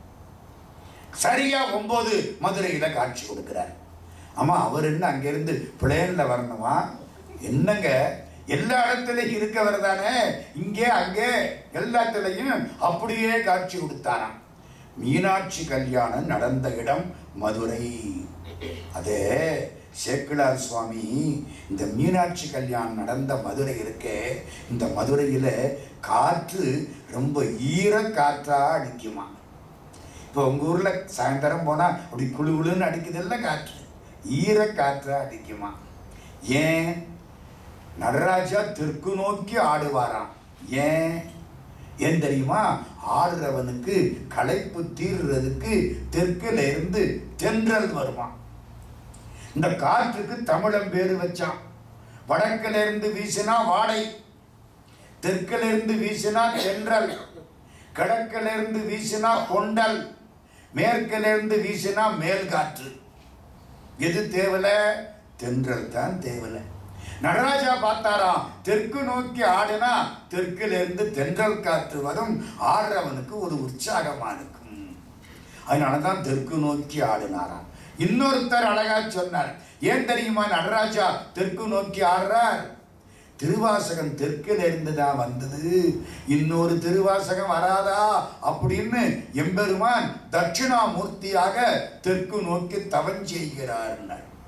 சரியா ஒன்பது மதுரையில காட்சி கொடுக்கிறார் ஆமா அவர் என்ன அங்கிருந்து பிளேன்ல வரணுமா என்னங்க எல்லா இடத்துலயும் இருக்கவர் தானே இங்கே அங்கே எல்லாத்துலயும் அப்படியே காட்சி கொடுத்தாராம் மீனாட்சி கல்யாணம் நடந்த இடம் மதுரை அதே சேக்கிழார் சுவாமி இந்த மீனாட்சி கல்யாணம் நடந்த மதுரை இருக்கே இந்த மதுரையில காற்று ரொம்ப ஈர காற்றா அடிக்குமா இப்போ உங்க ஊர்ல சாயந்தரம் போனா அப்படி குளு குளுன்னு அடிக்குதுல்ல காற்று ஈர காற்றா அடிக்குமா ஏன் நடராஜா தெற்கு நோக்கி ஆடுவாராம் ஏன் ஏன் தெரியுமா ஆடுறவனுக்கு களைப்பு தீர்றதுக்கு தெற்குல இருந்து தென்றல் வருமா இந்த காற்றுக்கு தமிழன் பேரு வச்சான் வடக்குல இருந்து வீசினா வாடை தெற்குல இருந்து வீசினா தென்றல் கிழக்குல இருந்து வீசினா கொண்டல் மேற்குல இருந்து வீசினா மேல் காற்று எது தேவல தென்றல் தான் தேவல நடராஜா பார்த்தாராம் தெற்கு நோக்கி ஆடினா தெற்குல இருந்து தென்றல் காற்று வரும் ஆடுறவனுக்கு ஒரு உற்சாகமா இருக்கும் அதனாலதான் தெற்கு நோக்கி ஆடினாராம் இன்னொருத்தர் அழகா சொன்னார் ஏன் தெரியுமா நடராஜா தெற்கு நோக்கி ஆடுறார் திருவாசகம் தெற்குல இருந்து தான் வந்தது இன்னொரு திருவாசகம் வராதா அப்படின்னு எம்பெருமான் தட்சிணாமூர்த்தியாக தெற்கு நோக்கி தவம் செய்கிறார்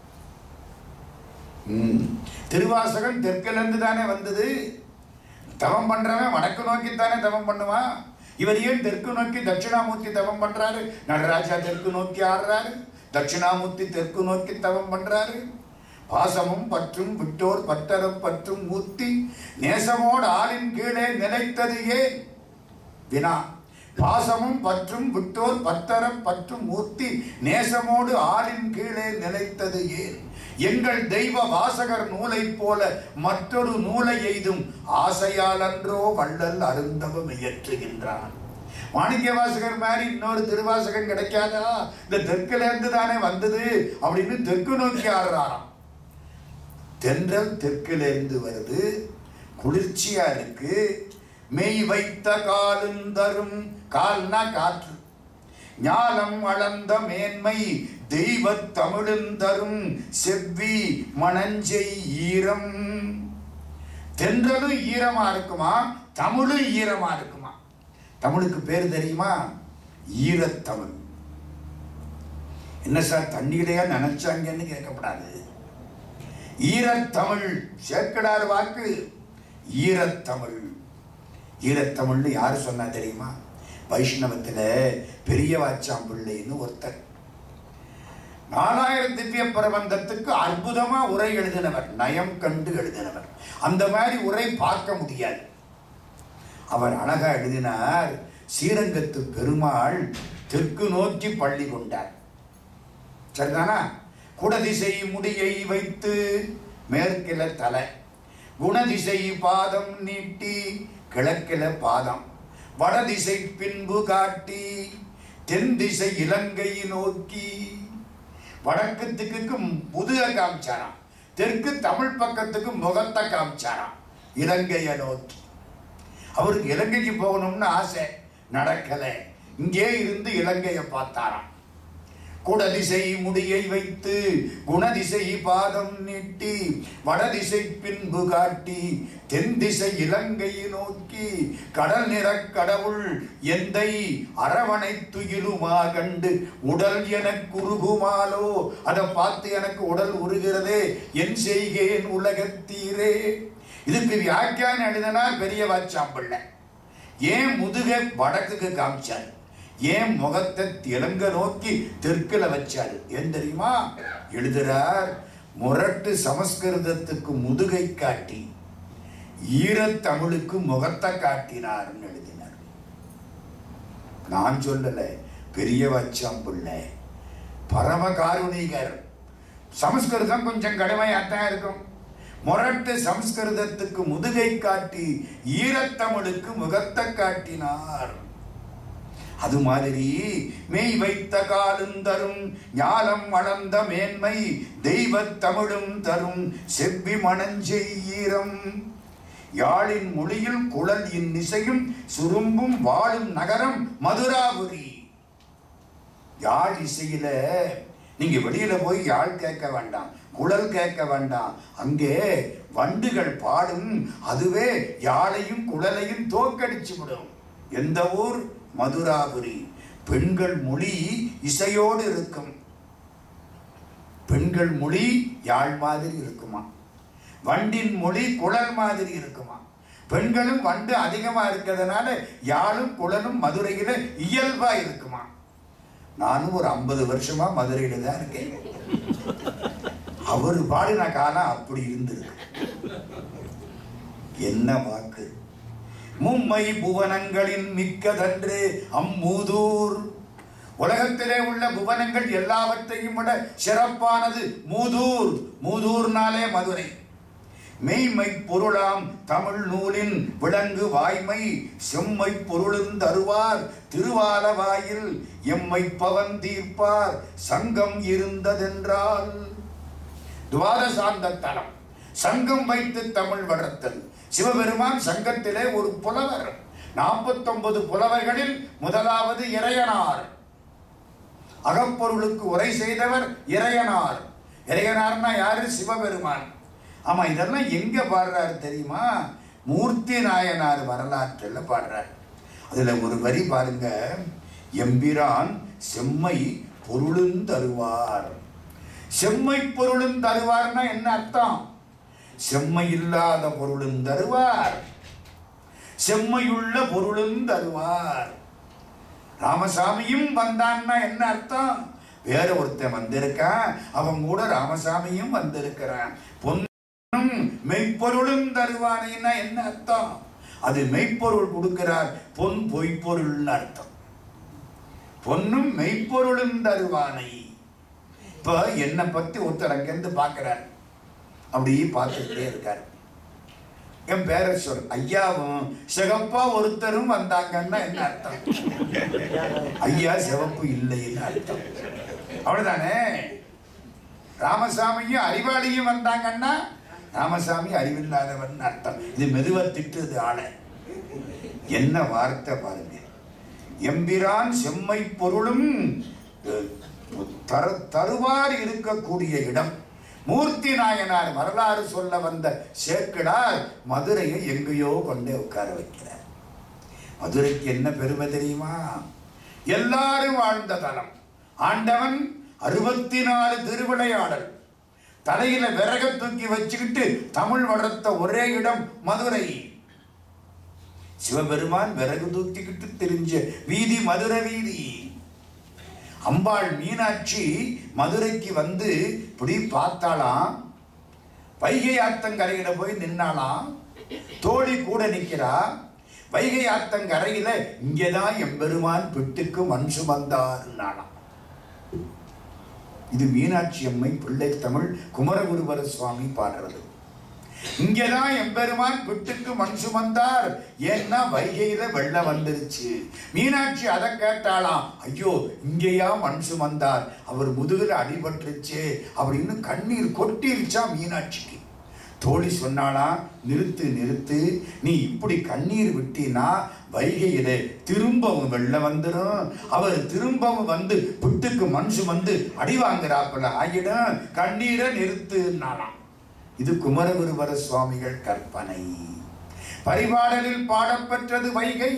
திருவாசகம் தெற்குல இருந்து தானே வந்தது தவம் பண்றவன் வடக்கு நோக்கி தானே தவம் பண்ணுவான் இவர் ஏன் தெற்கு நோக்கி தட்சிணாமூர்த்தி தவம் பண்றாரு நடராஜா தெற்கு நோக்கி ஆடுறாரு தட்சிணாமூர்த்தி தெற்கு நோக்கி தவம் பண்றாரு பாசமும் பற்றும் விட்டோர் பட்டரம் பற்றும் மூர்த்தி நேசமோடு ஆளின் கீழே நிலைத்தது ஏன் வினா பாசமும் பற்றும் விட்டோர் பத்தரம் பற்றும் மூர்த்தி நேசமோடு ஆளின் கீழே நிலைத்தது ஏன் எங்கள் தெய்வ வாசகர் நூலைப் போல மற்றொரு நூலை எய்தும் ஆசையால் அன்றோ வள்ளல் அருந்தவம் இயற்றுகின்றான் மாணிக்க வாசகர் மாதிரி இன்னொரு திருவாசகம் கிடைக்காதா இந்த தெற்குல இருந்து தானே வந்தது அப்படின்னு தெற்கு நோக்கி ஆடுறாராம் தென்றல் தெற்கிலிருந்து வருது குளிர்ச்சியா இருக்கு மெய் வைத்த காலும் தரும் கால்னா காற்று ஞாலம் அளந்த மேன்மை தெய்வத் தமிழும் தரும் செவ்வி மணஞ்செய் ஈரம் தென்றலும் ஈரமா இருக்குமா தமிழும் ஈரமா இருக்குமா தமிழுக்கு பேர் தெரியுமா ஈரத்தமிழ் என்ன சார் தண்ணியிலையா நினைச்சாங்கன்னு கேட்கப்படாது ஈரத்தமிழ் சேக்கடார் வாக்கு ஈரத்தமிழ் ஈரத்தமிழ்னு யார் சொன்னா தெரியுமா வைஷ்ணவத்தில் பெரிய வாச்சாம் பிள்ளைன்னு ஒருத்தர் நாலாயிரம் திவ்ய பிரபந்தத்துக்கு அற்புதமா உரை எழுதினவர் நயம் கண்டு எழுதினவர் அந்த மாதிரி உரை பார்க்க முடியாது அவர் அழகா எழுதினார் ஸ்ரீரங்கத்து பெருமாள் தெற்கு நோக்கி பள்ளி கொண்டார் சரிதானா குடதிசை முடியை வைத்து மேற்கில தலை குணதிசை பாதம் நீட்டி கிழக்கில பாதம் வடதிசை பின்பு காட்டி தென் திசை இலங்கை நோக்கி வடக்கு திக்குக்கு முதுக காமிச்சாராம் தெற்கு தமிழ் பக்கத்துக்கு முகத்தை காமிச்சாராம் இலங்கையை நோக்கி அவருக்கு இலங்கைக்கு போகணும்னு ஆசை நடக்கல இங்கே இருந்து இலங்கையை பார்த்தாராம் குடதிசை முடியை வைத்து குணதிசை பாதம் நீட்டி வடதிசை பின்பு காட்டி தென் திசை இலங்கையை நோக்கி கடல் நிறக் கடவுள் எந்தை அரவணை துயிலுமா கண்டு உடல் எனக் குறுகுமாலோ அதை பார்த்து எனக்கு உடல் உருகிறதே என் செய்கேன் உலகத்தீரே இதுக்கு வியாக்கியானம் எழுதினார் பெரிய வாச்சாம்பிள்ளை ஏன் முதுக வடக்குக்கு காமிச்சார் ஏன் முகத்தை திலங்க நோக்கி தெற்குல வச்சாரு ஏன் தெரியுமா எழுதுறார் முரட்டு சமஸ்கிருதத்துக்கு முதுகை காட்டி ஈரத்தமிழுக்கு முகத்தை காட்டினார்னு எழுதினார் நான் சொல்லல பெரிய வச்சாம் பிள்ளை பரம காருணிகர் சமஸ்கிருதம் கொஞ்சம் கடுமையாத்தான் இருக்கும் முரட்டு சமஸ்கிருதத்துக்கு முதுகை காட்டி ஈரத்தமிழுக்கு முகத்தை காட்டினார் அது மாதிரி மெய் வைத்த காலும் தரும் ஞாலம் வளர்ந்த மேன்மை தெய்வத் தமிழும் தரும் செவ்வி மணஞ்செய் ஈரம் யாழின் மொழியில் குழல் இன்னிசையும் சுரும்பும் வாழும் நகரம் மதுராபுரி யாழ் இசையில நீங்க வெளியில போய் யாழ் கேட்க வேண்டாம் குழல் கேட்க வேண்டாம் அங்கே வண்டுகள் பாடும் அதுவே யாழையும் குழலையும் தோக்கடிச்சு விடும் எந்த ஊர் மதுராபுரி பெண்கள் மொழி இசையோடு இருக்கும் பெண்கள் மொழி யாழ் மாதிரி இருக்குமா வண்டின் மொழி குழல் மாதிரி இருக்குமா பெண்களும் வண்டு அதிகமா இருக்கிறதுனால யாழும் குழலும் மதுரையில இயல்பா இருக்குமா நானும் ஒரு ஐம்பது வருஷமா மதுரையில தான் இருக்கேன் அவர் பாடின காலம் அப்படி இருந்திருக்கு என்ன வாக்கு மும்மை புவனங்களின் மிக்கதன்று அம்மூதூர் உலகத்திலே உள்ள புவனங்கள் எல்லாவற்றையும் விட சிறப்பானது மூதூர் மூதூர்னாலே மதுரை மெய்மை பொருளாம் தமிழ் நூலின் விலங்கு வாய்மை செம்மை பொருளும் தருவார் திருவாலவாயில் எம்மை பவன் தீர்ப்பார் சங்கம் இருந்ததென்றால் துவாதசாந்த தலம் சங்கம் வைத்து தமிழ் வளர்த்தது சிவபெருமான் சங்கத்திலே ஒரு புலவர் நாற்பத்தொன்பது புலவர்களில் முதலாவது இறையனார் அகப்பொருளுக்கு உரை செய்தவர் இறையனார் இறையனார்னா யாரு சிவபெருமான் ஆமா இதெல்லாம் எங்க பாடுறாரு தெரியுமா மூர்த்தி நாயனார் வரலாற்றில் பாடுறார் அதுல ஒரு வரி பாருங்க எம்பிரான் செம்மை பொருளும் தருவார் செம்மை பொருளும் தருவார்னா என்ன அர்த்தம் செம்மை இல்லாத பொருளும் தருவார் செம்மையுள்ள பொருளும் தருவார் ராமசாமியும் வந்தான்னா என்ன அர்த்தம் வேற ஒருத்தன் வந்திருக்கான் அவன் கூட ராமசாமியும் வந்திருக்கிறான் பொன்னும் மெய்ப்பொருளும் தருவானேன்னா என்ன அர்த்தம் அது மெய்ப்பொருள் கொடுக்கிறார் பொன் பொய்ப்பொருள்னு அர்த்தம் பொன்னும் மெய்ப்பொருளும் தருவானை இப்ப என்னை பத்தி ஒருத்தர் அங்கிருந்து பார்க்கிறார் அப்படி பார்த்துக்கிட்டே இருக்காரு என் பேரை சொல் ஐயாவும் சிகப்பா ஒருத்தரும் வந்தாங்கன்னா என்ன அர்த்தம் ஐயா சிவப்பு இல்லைன்னு அர்த்தம் அவ்வளவுதானே ராமசாமியும் அறிவாளியும் வந்தாங்கன்னா ராமசாமி அறிவில்லாதவன் அர்த்தம் இது மெதுவா திட்டுது ஆளை என்ன வார்த்தை பாருங்க எம்பிரான் செம்மை பொருளும் அஹ், தர தருவார் இருக்கக்கூடிய இடம் மூர்த்தி நாயனார் வரலாறு சொல்ல வந்த சேக்கிடார் மதுரையை எங்கேயோ கொண்டே உட்கார வைக்கிறார் மதுரைக்கு என்ன பெருமை தெரியுமா எல்லாரும் வாழ்ந்த தலம் ஆண்டவன் அறுபத்தி நாலு திருவிளையாடல் தலையில விறக தூக்கி வச்சுக்கிட்டு தமிழ் வளர்த்த ஒரே இடம் மதுரை சிவபெருமான் விறகு தூக்கிக்கிட்டு தெரிஞ்ச வீதி மதுரை வீதி அம்பாள் மீனாட்சி மதுரைக்கு வந்து இப்படி பார்த்தாளாம் வைகை ஆத்தங்கரையில போய் நின்னாளாம் தோழி கூட நிக்கிறா வைகை ஆத்தங்கரையில இங்கேதான் எம்பெருமான் பிட்டுக்கு மண் சுமந்தாருன்னாளாம் இது மீனாட்சி அம்மை பிள்ளை தமிழ் குமரகுருவர சுவாமி பாடுறது இங்கதான் எம்பெருமான் பிட்டுக்கு மண் சுமந்தார் ஏன்னா வைகையில வெள்ளம் வந்துருச்சு மீனாட்சி அதை கேட்டாளாம் ஐயோ இங்கேயா மண் சுமந்தார் அவர் முதுகுல அடிபட்டுருச்சே அப்படின்னு கண்ணீர் கொட்டிருச்சா மீனாட்சிக்கு தோழி சொன்னாலாம் நிறுத்து நிறுத்து நீ இப்படி கண்ணீர் விட்டினா வைகையில திரும்பவும் வெள்ளம் வந்துடும் அவர் திரும்பவும் வந்து புட்டுக்கு மண் சுமந்து அடி வாங்குறாப்புல ஆகிடும் கண்ணீரை நிறுத்துனாலாம் இது குமரகுருவர சுவாமிகள் கற்பனை பரிபாடலில் பாடப்பெற்றது வைகை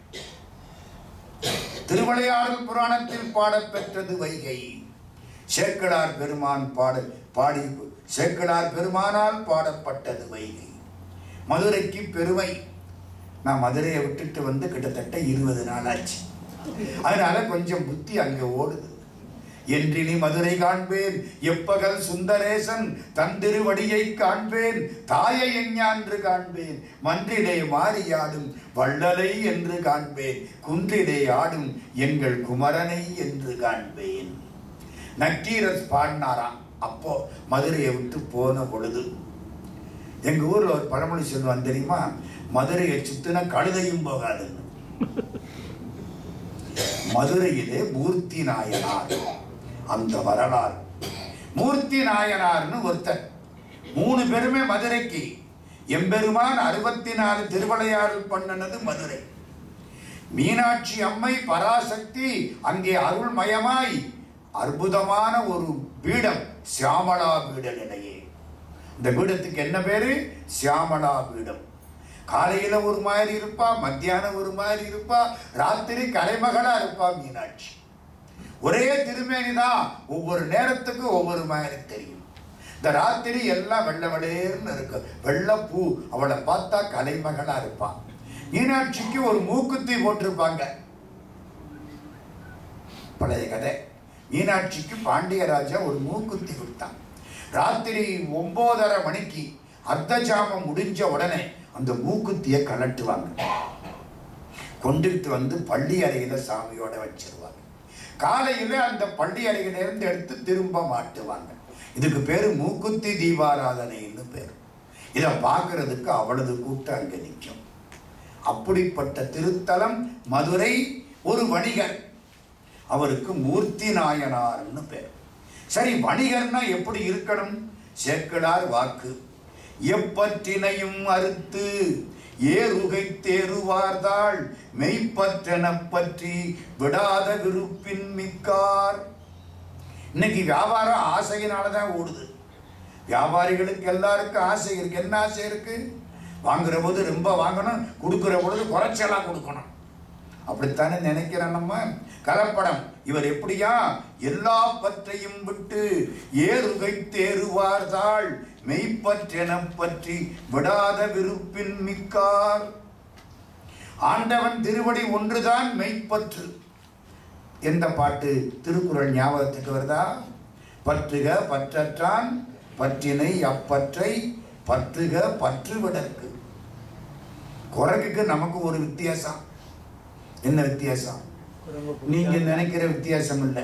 திருவிளையாடல் புராணத்தில் பாடப்பெற்றது வைகை சேக்கடார் பெருமான் பாட பாடி சேக்கடார் பெருமானால் பாடப்பட்டது வைகை மதுரைக்கு பெருமை நான் மதுரையை விட்டுட்டு வந்து கிட்டத்தட்ட இருபது நாள் ஆச்சு அதனால கொஞ்சம் புத்தி அங்க ஓடுது என்றினி மதுரை காண்பேன் எப்பகல் சுந்தரேசன் தந்திருவடியை காண்பேன் தாயை எஞ்ஞான்று காண்பேன் மன்றிலே மாறியாடும் வள்ளலை என்று காண்பேன் குன்றிலே ஆடும் எங்கள் குமரனை என்று காண்பேன் நக்கீரஸ் பாடினாராம் அப்போ மதுரையை விட்டு போன பொழுது எங்க ஊர்ல ஒரு பழமொழி சொல்லுவான் தெரியுமா மதுரையை சுத்தின கழுதையும் போகாதுன்னு மதுரையிலே மூர்த்தி நாயனார் அந்த வரலாறு மூர்த்தி நாயனார்னு ஒருத்தர் மூணு பேருமே மதுரைக்கு எம்பெருமான் அறுபத்தி நாலு திருவிளையாடல் பண்ணினது மதுரை மீனாட்சி அம்மை பராசக்தி அங்கே அருள்மயமாய் அற்புதமான ஒரு பீடம் சியாமளா பீட நிலையே இந்த பீடத்துக்கு என்ன பேரு சியாமளா பீடம் காலையில ஒரு மாதிரி இருப்பா மத்தியானம் ஒரு மாதிரி இருப்பா ராத்திரி கலைமகளா இருப்பா மீனாட்சி ஒரே திருமேனி தான் ஒவ்வொரு நேரத்துக்கு ஒவ்வொரு மாதிரி தெரியும் இந்த ராத்திரி எல்லாம் வெள்ளை வெளேர்னு இருக்கு வெள்ளப்பூ அவளை பார்த்தா கலைமகளா இருப்பா மீனாட்சிக்கு ஒரு மூக்குத்தி போட்டிருப்பாங்க பழைய கதை மீனாட்சிக்கு பாண்டியராஜா ஒரு மூக்குத்தி கொடுத்தான் ராத்திரி ஒன்பதரை மணிக்கு அர்த்தஜாமம் முடிஞ்ச உடனே அந்த மூக்குத்தியை கலட்டுவாங்க கொண்டுகிட்டு வந்து பள்ளி அறையில சாமியோட வச்சிருவாங்க காலையில அந்த பள்ளி அறையிலிருந்து எடுத்து திரும்ப மாட்டுவாங்க இதுக்கு பேரு மூக்குத்தி தீபாராதனைன்னு பேர் இதை பார்க்கறதுக்கு அவளது கூட்டம் அங்க நிற்கும் அப்படிப்பட்ட திருத்தலம் மதுரை ஒரு வணிகர் அவருக்கு மூர்த்தி நாயனார்னு பேர் சரி வணிகர்னா எப்படி இருக்கணும் சேக்கடார் வாக்கு எப்பற்றினையும் அறுத்து ஏறுகை தேறுவார்தாள் மெய்ப்பற்றெனப் பற்றி விடாத விருப்பின் மிக்கார் இன்னைக்கு வியாபாரம் ஆசையினால தான் ஓடுது வியாபாரிகளுக்கு எல்லாருக்கும் ஆசை இருக்கு என்ன ஆசை இருக்கு வாங்குற போது ரொம்ப வாங்கணும் கொடுக்குற பொழுது குறைச்சலா கொடுக்கணும் அப்படித்தானே நினைக்கிறோம் நம்ம கலப்படம் இவர் எப்படியா எல்லா பற்றையும் விட்டு ஏறுகை தேறுவார்தாள் மெய்ப்பற்றென பற்றி விடாத விருப்பின் மிக்கார் ஆண்டவன் திருவடி ஒன்றுதான் மெய்ப்பற்று எந்த பாட்டு திருக்குறள் ஞாபகத்துக்கு வருதா பற்றுக பற்றற்றான் பற்றினை அப்பற்றை பற்றுக பற்றுவிடற்கு குரங்குக்கு நமக்கு ஒரு வித்தியாசம் என்ன வித்தியாசம் நீங்க நினைக்கிற வித்தியாசம் இல்லை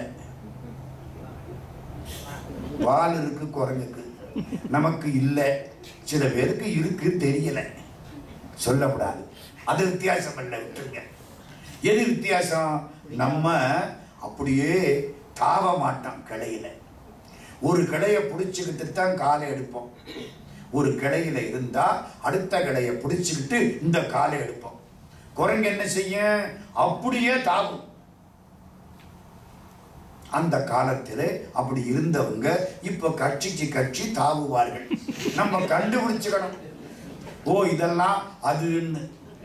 வால் இருக்கு குரங்குக்கு நமக்கு இல்லை சில பேருக்கு இருக்கு தெரியல சொல்லக்கூடாது அது வித்தியாசம் இல்லை விட்டுருங்க எது வித்தியாசம் நம்ம அப்படியே தாவ மாட்டோம் கிளையில ஒரு கிளைய பிடிச்சிக்கிட்டு தான் காலை எடுப்போம் ஒரு கிளையில இருந்தா அடுத்த கிளைய பிடிச்சிக்கிட்டு இந்த காலை எடுப்போம் குரங்கு என்ன செய்யும் அப்படியே தாவும் அந்த காலத்தில் அப்படி இருந்தவங்க இப்ப கட்சிக்கு கட்சி தாவுவார்கள் நம்ம கண்டுபிடிச்சுக்கணும் ஓ இதெல்லாம் அதுன்னு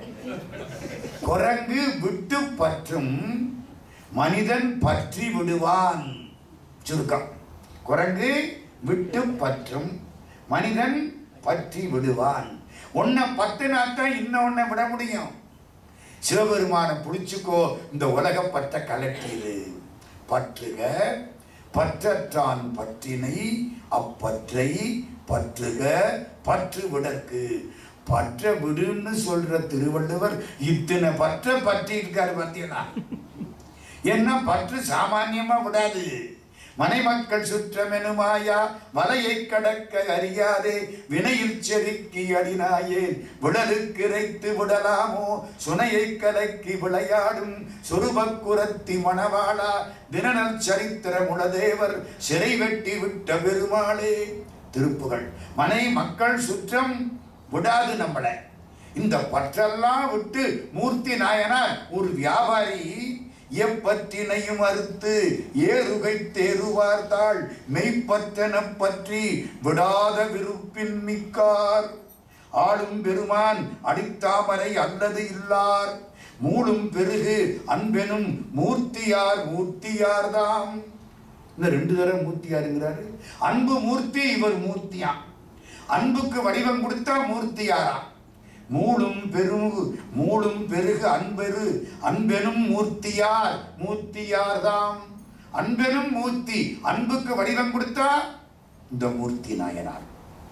குரங்கு விட்டு பற்றும் மனிதன் பற்றி விடுவான் சுருக்கம் குரங்கு விட்டு பற்றும் மனிதன் பற்றி விடுவான் ஒன்ன பத்துனாத்தான் இன்னொன்ன விட முடியும் சிவபெருமானை பிடிச்சுக்கோ இந்த உலக பற்ற கலட்டியது பற்றுக பற்றற்றான் பற்றினை அப்பற்றை பற்றுக பற்று விடற்கு பற்ற விடுன்னு சொல்ற திருவள்ளுவர் இத்தனை பற்ற பற்றி இருக்காரு பார்த்தீங்களா என்ன பற்று சாமான்யமா விடாது மனைமக்கள் சுற்றமெனுமாயா வலையை கடக்க அறியாதே வினையில் செருக்கி அடினாயேன் விடலுக்கு இறைத்து விடலாமோ சுனையை கலக்கி விளையாடும் சொருபக்குரத்தி மணவாளா தினநல் சரித்திர முளதேவர் சிறை வெட்டி விட்ட பெருமாளே திருப்புகள் மனை மக்கள் சுற்றம் விடாது நம்மளை இந்த பற்றெல்லாம் விட்டு மூர்த்தி நாயனார் ஒரு வியாபாரி எப்பற்றினையும் அறுத்து ஏறுகை தேறுவார்த்தாள் மெய்ப்பற்றன பற்றி விடாத விருப்பின் மிக்கார் ஆளும் பெருமான் அடித்தாமரை அல்லது இல்லார் மூடும் பெருகு அன்பெனும் மூர்த்தியார் மூர்த்தியார்தாம் இந்த ரெண்டு தடவை மூர்த்தியாருங்கிறாரு அன்பு மூர்த்தி இவர் மூர்த்தியா அன்புக்கு வடிவம் கொடுத்தா மூர்த்தியாராம் மூடும் பெருகு மூடும் பெருகு அன்பெரு அன்பெனும் மூர்த்தியார் மூர்த்தியார்தாம் அன்பெனும் மூர்த்தி அன்புக்கு வடிவம் கொடுத்தா இந்த மூர்த்தி நாயனார்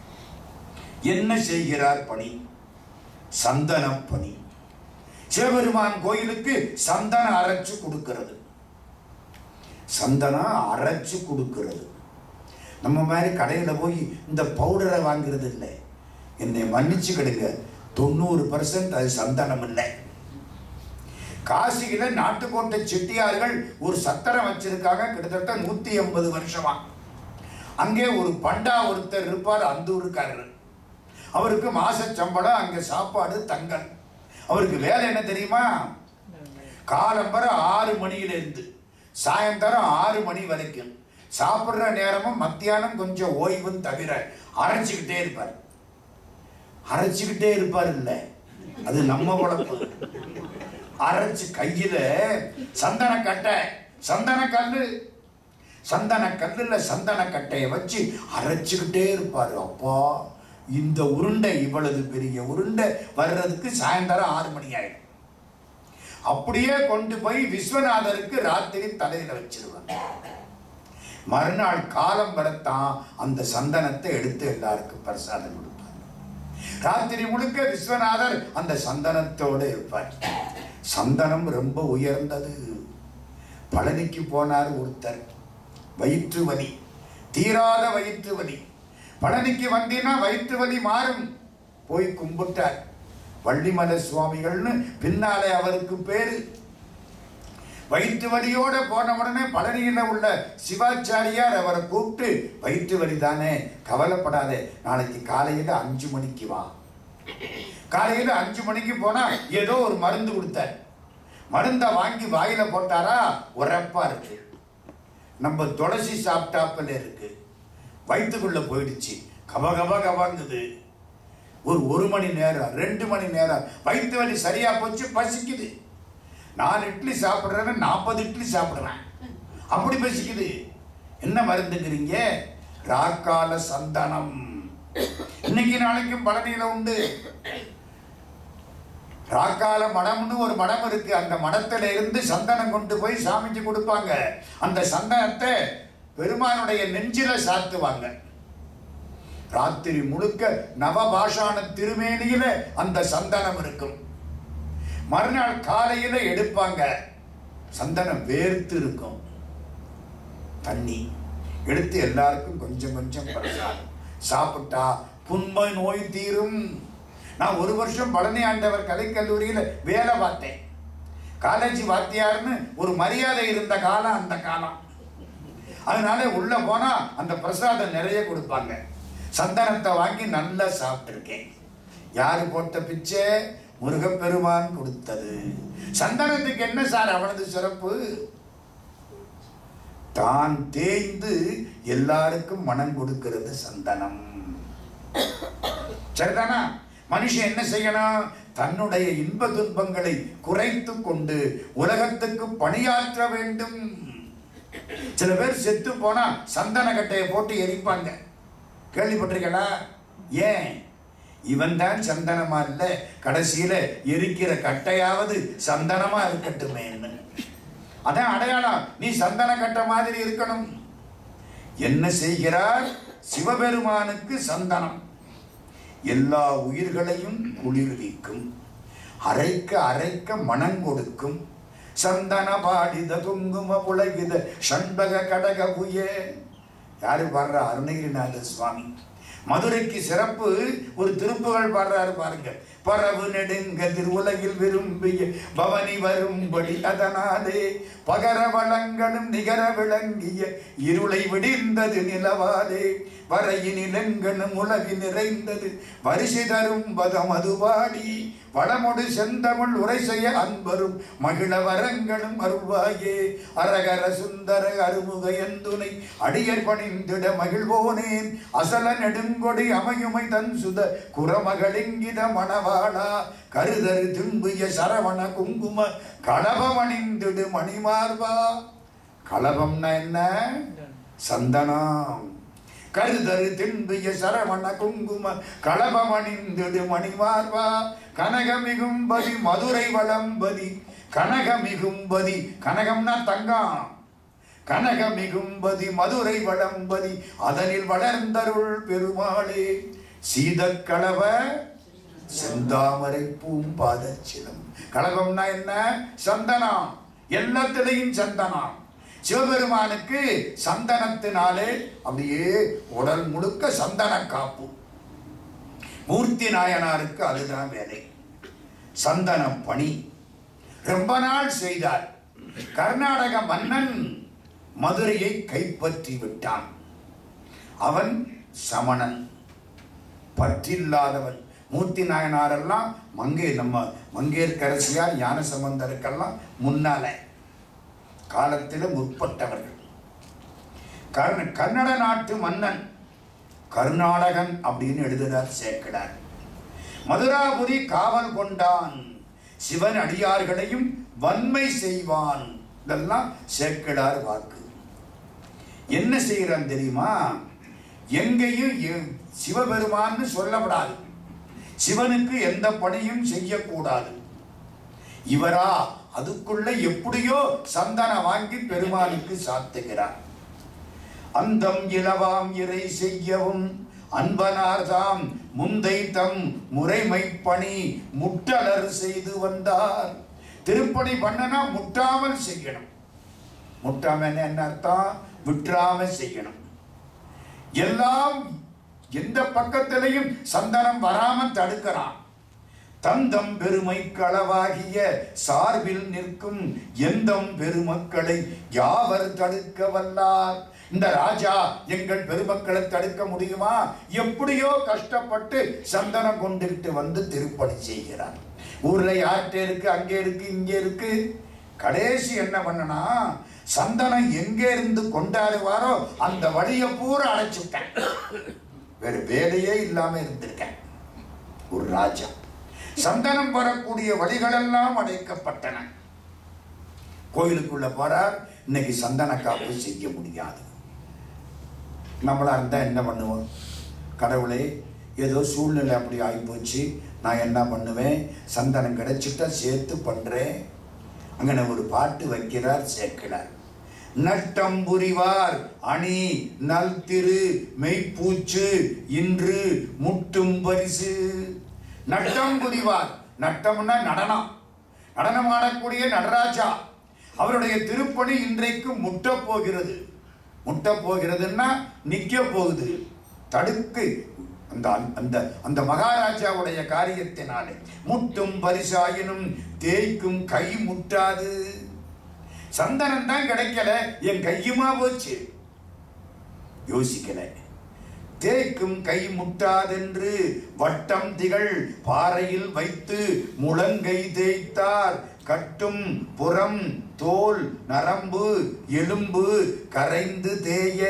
என்ன செய்கிறார் பணி சந்தன பணி சிவபெருமான் கோயிலுக்கு சந்தனம் அரைச்சு கொடுக்கிறது சந்தனம் அரைச்சு கொடுக்கிறது நம்ம மாதிரி கடையில் போய் இந்த பவுடரை வாங்குறது இல்லை என்னை மன்னிச்சுக்கிடுங்க தொண்ணூறு பர்சன்ட் அது சந்தனம் இல்லை காசியில நாட்டுக்கோட்டை செட்டியார்கள் ஒரு சத்திரம் வச்சிருக்காங்க கிட்டத்தட்ட நூத்தி எண்பது வருஷமா அங்கே ஒரு பண்டா ஒருத்தர் இருப்பார் அந்த ஊருக்காரர் அவருக்கு மாச சம்பளம் அங்க சாப்பாடு தங்கல் அவருக்கு வேலை என்ன தெரியுமா காலம்பர ஆறு மணியில இருந்து சாயந்தரம் ஆறு மணி வரைக்கும் சாப்பிடுற நேரமும் மத்தியானம் கொஞ்சம் ஓய்வும் தவிர அரைச்சுக்கிட்டே இருப்பார் அரைச்சுக்கிட்டே இருப்பார் இல்ல அது நம்ம உழப்பு அரைச்சு கையில சந்தன கட்டை சந்தன கல்லு சந்தன கல்லுல சந்தன கட்டையை வச்சு அரைச்சுக்கிட்டே இருப்பாரு அப்பா இந்த உருண்டை இவ்வளவு பெரிய உருண்டை வர்றதுக்கு சாயந்தரம் ஆறு மணி ஆயிடும் அப்படியே கொண்டு போய் விஸ்வநாதருக்கு ராத்திரி தலையில வச்சிருவாங்க மறுநாள் காலம் வரத்தான் அந்த சந்தனத்தை எடுத்து எல்லாருக்கும் பிரசாதம் கொடுப்பாங்க ராத்திரி முழுக்க விஸ்வநாதர் அந்த சந்தனத்தோடு இருப்பார் சந்தனம் ரொம்ப உயர்ந்தது பழனிக்கு போனார் ஒருத்தர் வயிற்று வலி தீராத வயிற்று வலி பழனிக்கு வந்தீங்கன்னா வயிற்று வலி மாறும் போய் கும்பிட்டார் வள்ளிமலை சுவாமிகள்னு பின்னாலே அவருக்கு பேரு வயிற்று வலியோட போன உடனே பழனியில உள்ள சிவாச்சாரியார் அவரை கூப்பிட்டு வயிற்று வலி தானே கவலைப்படாதே நாளைக்கு காலையில அஞ்சு மணிக்கு வா காலையில அஞ்சு மணிக்கு போனா ஏதோ ஒரு மருந்து கொடுத்தார் மருந்தை வாங்கி வாயில போட்டாரா உரப்பா இருக்கு நம்ம துளசி சாப்பிட்டாப்பல இருக்கு வயிற்றுக்குள்ள போயிடுச்சு கப கப கபாங்குது ஒரு ஒரு மணி நேரம் ரெண்டு மணி நேரம் வயிற்று வலி சரியா போச்சு பசிக்குது நாலு இட்லி சாப்பிட்றேன்னு நாற்பது இட்லி சாப்பிடுறேன் அப்படி பசிக்குது என்ன மருந்துங்கிறீங்க ராக்கால சந்தனம் இன்னைக்கு நாளைக்கும் பழனியில உண்டு ராக்கால மடம்னு ஒரு மடம் இருக்கு அந்த மடத்துல இருந்து சந்தனம் கொண்டு போய் சாமிக்கு கொடுப்பாங்க அந்த சந்தனத்தை பெருமானுடைய நெஞ்சில சாத்துவாங்க ராத்திரி முழுக்க நவபாஷான திருமேனியில அந்த சந்தனம் இருக்கும் மறுநாள் காலையில எடுப்பாங்க சந்தனம் வேர்த்து இருக்கும் தண்ணி எடுத்து எல்லாருக்கும் கொஞ்சம் கொஞ்சம் பிரசாதம் சாப்பிட்டா புண்மை நோய் தீரும் நான் ஒரு வருஷம் பழனி ஆண்டவர் கலைக்கல்லூரியில் வேலை பார்த்தேன் காலேஜ் வாத்தியார்னு ஒரு மரியாதை இருந்த காலம் அந்த காலம் அதனால உள்ள போனா அந்த பிரசாதம் நிறைய கொடுப்பாங்க சந்தனத்தை வாங்கி நல்லா சாப்பிட்டிருக்கேன் யாரு போட்ட பிச்சை முருகப்பெருமான் கொடுத்தது சந்தனத்துக்கு என்ன சார் அவனது சிறப்பு தான் தேய்ந்து எல்லாருக்கும் மனம் கொடுக்கிறது சந்தனம் சரிதானா மனுஷன் என்ன செய்யணும் தன்னுடைய இன்ப துன்பங்களை குறைத்து கொண்டு உலகத்துக்கு பணியாற்ற வேண்டும் சில பேர் செத்து போனா சந்தன கட்டையை போட்டு எரிப்பாங்க கேள்விப்பட்டிருக்கலா ஏன் இவன் தான் சந்தனமா இல்ல கடைசியில எரிக்கிற கட்டையாவது சந்தனமா இருக்கட்டுமேன்னு அதான் அடையாளம் நீ சந்தன கட்டை மாதிரி இருக்கணும் என்ன செய்கிறார் சிவபெருமானுக்கு சந்தனம் எல்லா உயிர்களையும் குளிர்விக்கும் அரைக்க அரைக்க மனம் கொடுக்கும் சந்தன பாடித குங்கும புலகித சண்பக கடக புயே யாரு பாடுறா அருணகிரிநாத சுவாமி மதுரைக்கு சிறப்பு ஒரு திருப்புகள் பாடுறாரு பாருங்க பரவு நெடுங்க திருவுலகில் விரும்பிய பவனி வரும்படி அதனாலே பகர வளங்களும் நிகர விளங்கிய இருளை விடிந்தது நிலவாலே வரையினிலங்கனும் உலகி நிறைந்தது வரிசை தரும் பதம் அதுவாடி வளமொடு செந்தமிழ் உரை செய்ய அன்பரும் மகிழ வரங்களும் அருள்வாயே அரகர சுந்தர அருமுக எந்துனை அடியர் பணிந்திட மகிழ்வோனேன் அசல நெடுங்கொடி அமையுமை தன் சுத குரமகளிங்கித மணவாளா கருதரு திரும்பிய சரவண குங்கும களபமணிந்திடு மணிமார்பா களபம்னா என்ன சந்தனம் கருதரு திம்பிய சரவண குங்கும களபமணிந்திடு மணிமார்வா கனகமிகும்பதி மதுரை வளம்பதி கனகமிகும்பதி கனகம்னா தங்கம் கனகமிகும்பதி மதுரை வளம்பதி அதனில் வளர்ந்தருள் பெருமாளே சீதக்களவ செந்தாமரை பூம்பாத சிலம் கலகம்னா என்ன சந்தனம் எல்லாத்திலையும் சந்தனம் சிவபெருமானுக்கு சந்தனத்தினாலே அப்படியே உடல் முழுக்க சந்தன காப்பு மூர்த்தி நாயனாருக்கு அதுதான் வேலை சந்தன பணி ரொம்ப நாள் செய்தார் கர்நாடக மன்னன் மதுரையை கைப்பற்றி விட்டான் அவன் சமணன் பற்றில்லாதவன் மூர்த்தி நாயனாரெல்லாம் மங்கை நம்ம மங்கையர்க்கரசியார் ஞான சம்பந்தருக்கெல்லாம் முன்னால காலத்தில் முற்பட்டவர்கள் கர்ண கன்னட நாட்டு மன்னன் கர்நாடகன் அப்படின்னு எழுதுகிறார் சேர்க்கிறார் மதுராபுரி காவல் கொண்டான் சிவன் அடியார்களையும் வன்மை செய்வான் இதெல்லாம் சேர்க்கிறார் வாக்கு என்ன செய்கிறான் தெரியுமா எங்கேயும் எ- சிவபெருமான்னு சொல்லப்படாது சிவனுக்கு எந்த பணியும் செய்யக்கூடாது இவரா அதுக்குள்ள எப்படியோ சந்தன வாங்கி பெருமானுக்கு சாத்துகிறார் அந்தம் இளவாம் இறை செய்யவும் அன்பனார்தாம் முந்தை தம் முறைமை பணி முட்டலர் செய்து வந்தார் திருப்பணி பண்ணனா முட்டாமல் செய்யணும் முட்டாமல் என்ன அர்த்தம் விட்டுறாம செய்யணும் எல்லாம் எந்த பக்கத்திலையும் சந்தனம் வராம தடுக்கிறான் தந்தம் பெருமை களவாகிய சார்பில் நிற்கும் எந்தம் பெருமக்களை யாவர் தடுக்க வல்லார் இந்த ராஜா எங்கள் பெருமக்களை தடுக்க முடியுமா எப்படியோ கஷ்டப்பட்டு சந்தனம் கொண்டுகிட்டு வந்து திருப்பணி செய்கிறார் ஊர்ல யார்கிட்ட இருக்கு அங்கே இருக்கு இங்கே இருக்கு கடைசி என்ன பண்ணனா சந்தனம் எங்கே இருந்து கொண்டாடுவாரோ அந்த வழியை பூரா அடைச்சுட்டேன் வேற வேலையே இல்லாம இருந்திருக்கேன் ஒரு ராஜா சந்தனம் வரக்கூடிய வழிகளெல்லாம் அடைக்கப்பட்டன கோயிலுக்குள்ள போறார் இன்னைக்கு சந்தன காப்பு செய்ய முடியாது நம்மளா இருந்தா என்ன பண்ணுவோம் கடவுளே ஏதோ சூழ்நிலை அப்படி ஆகிப்போச்சு நான் என்ன பண்ணுவேன் சந்தனம் கிடைச்சிட்டா சேர்த்து பண்றேன் அங்கன ஒரு பாட்டு வைக்கிறார் சேர்க்கிறார் நட்டம் புரிவார் அணி நல் திரு மெய்ப்பூச்சு இன்று முட்டும் பரிசு நட்டம் புரிவார் நட்டம்னா நடனம் நடனம் ஆடக்கூடிய நடராஜா அவருடைய திருப்பணி இன்றைக்கு முட்ட போகிறது முட்ட போகிறதுன்னா நிக்க போகுது தடுக்கு அந்த அந்த அந்த மகாராஜாவுடைய காரியத்தினாலே முட்டும் பரிசாயினும் தேய்க்கும் கை முட்டாது சந்தனம் தான் கிடைக்கல என் கையுமா போச்சு யோசிக்கல தேய்க்கும் கை முட்டாதென்று வட்டம் திகழ் பாறையில் வைத்து முழங்கை தேய்த்தார் கட்டும் புறம் தோல் நரம்பு எலும்பு கரைந்து தேய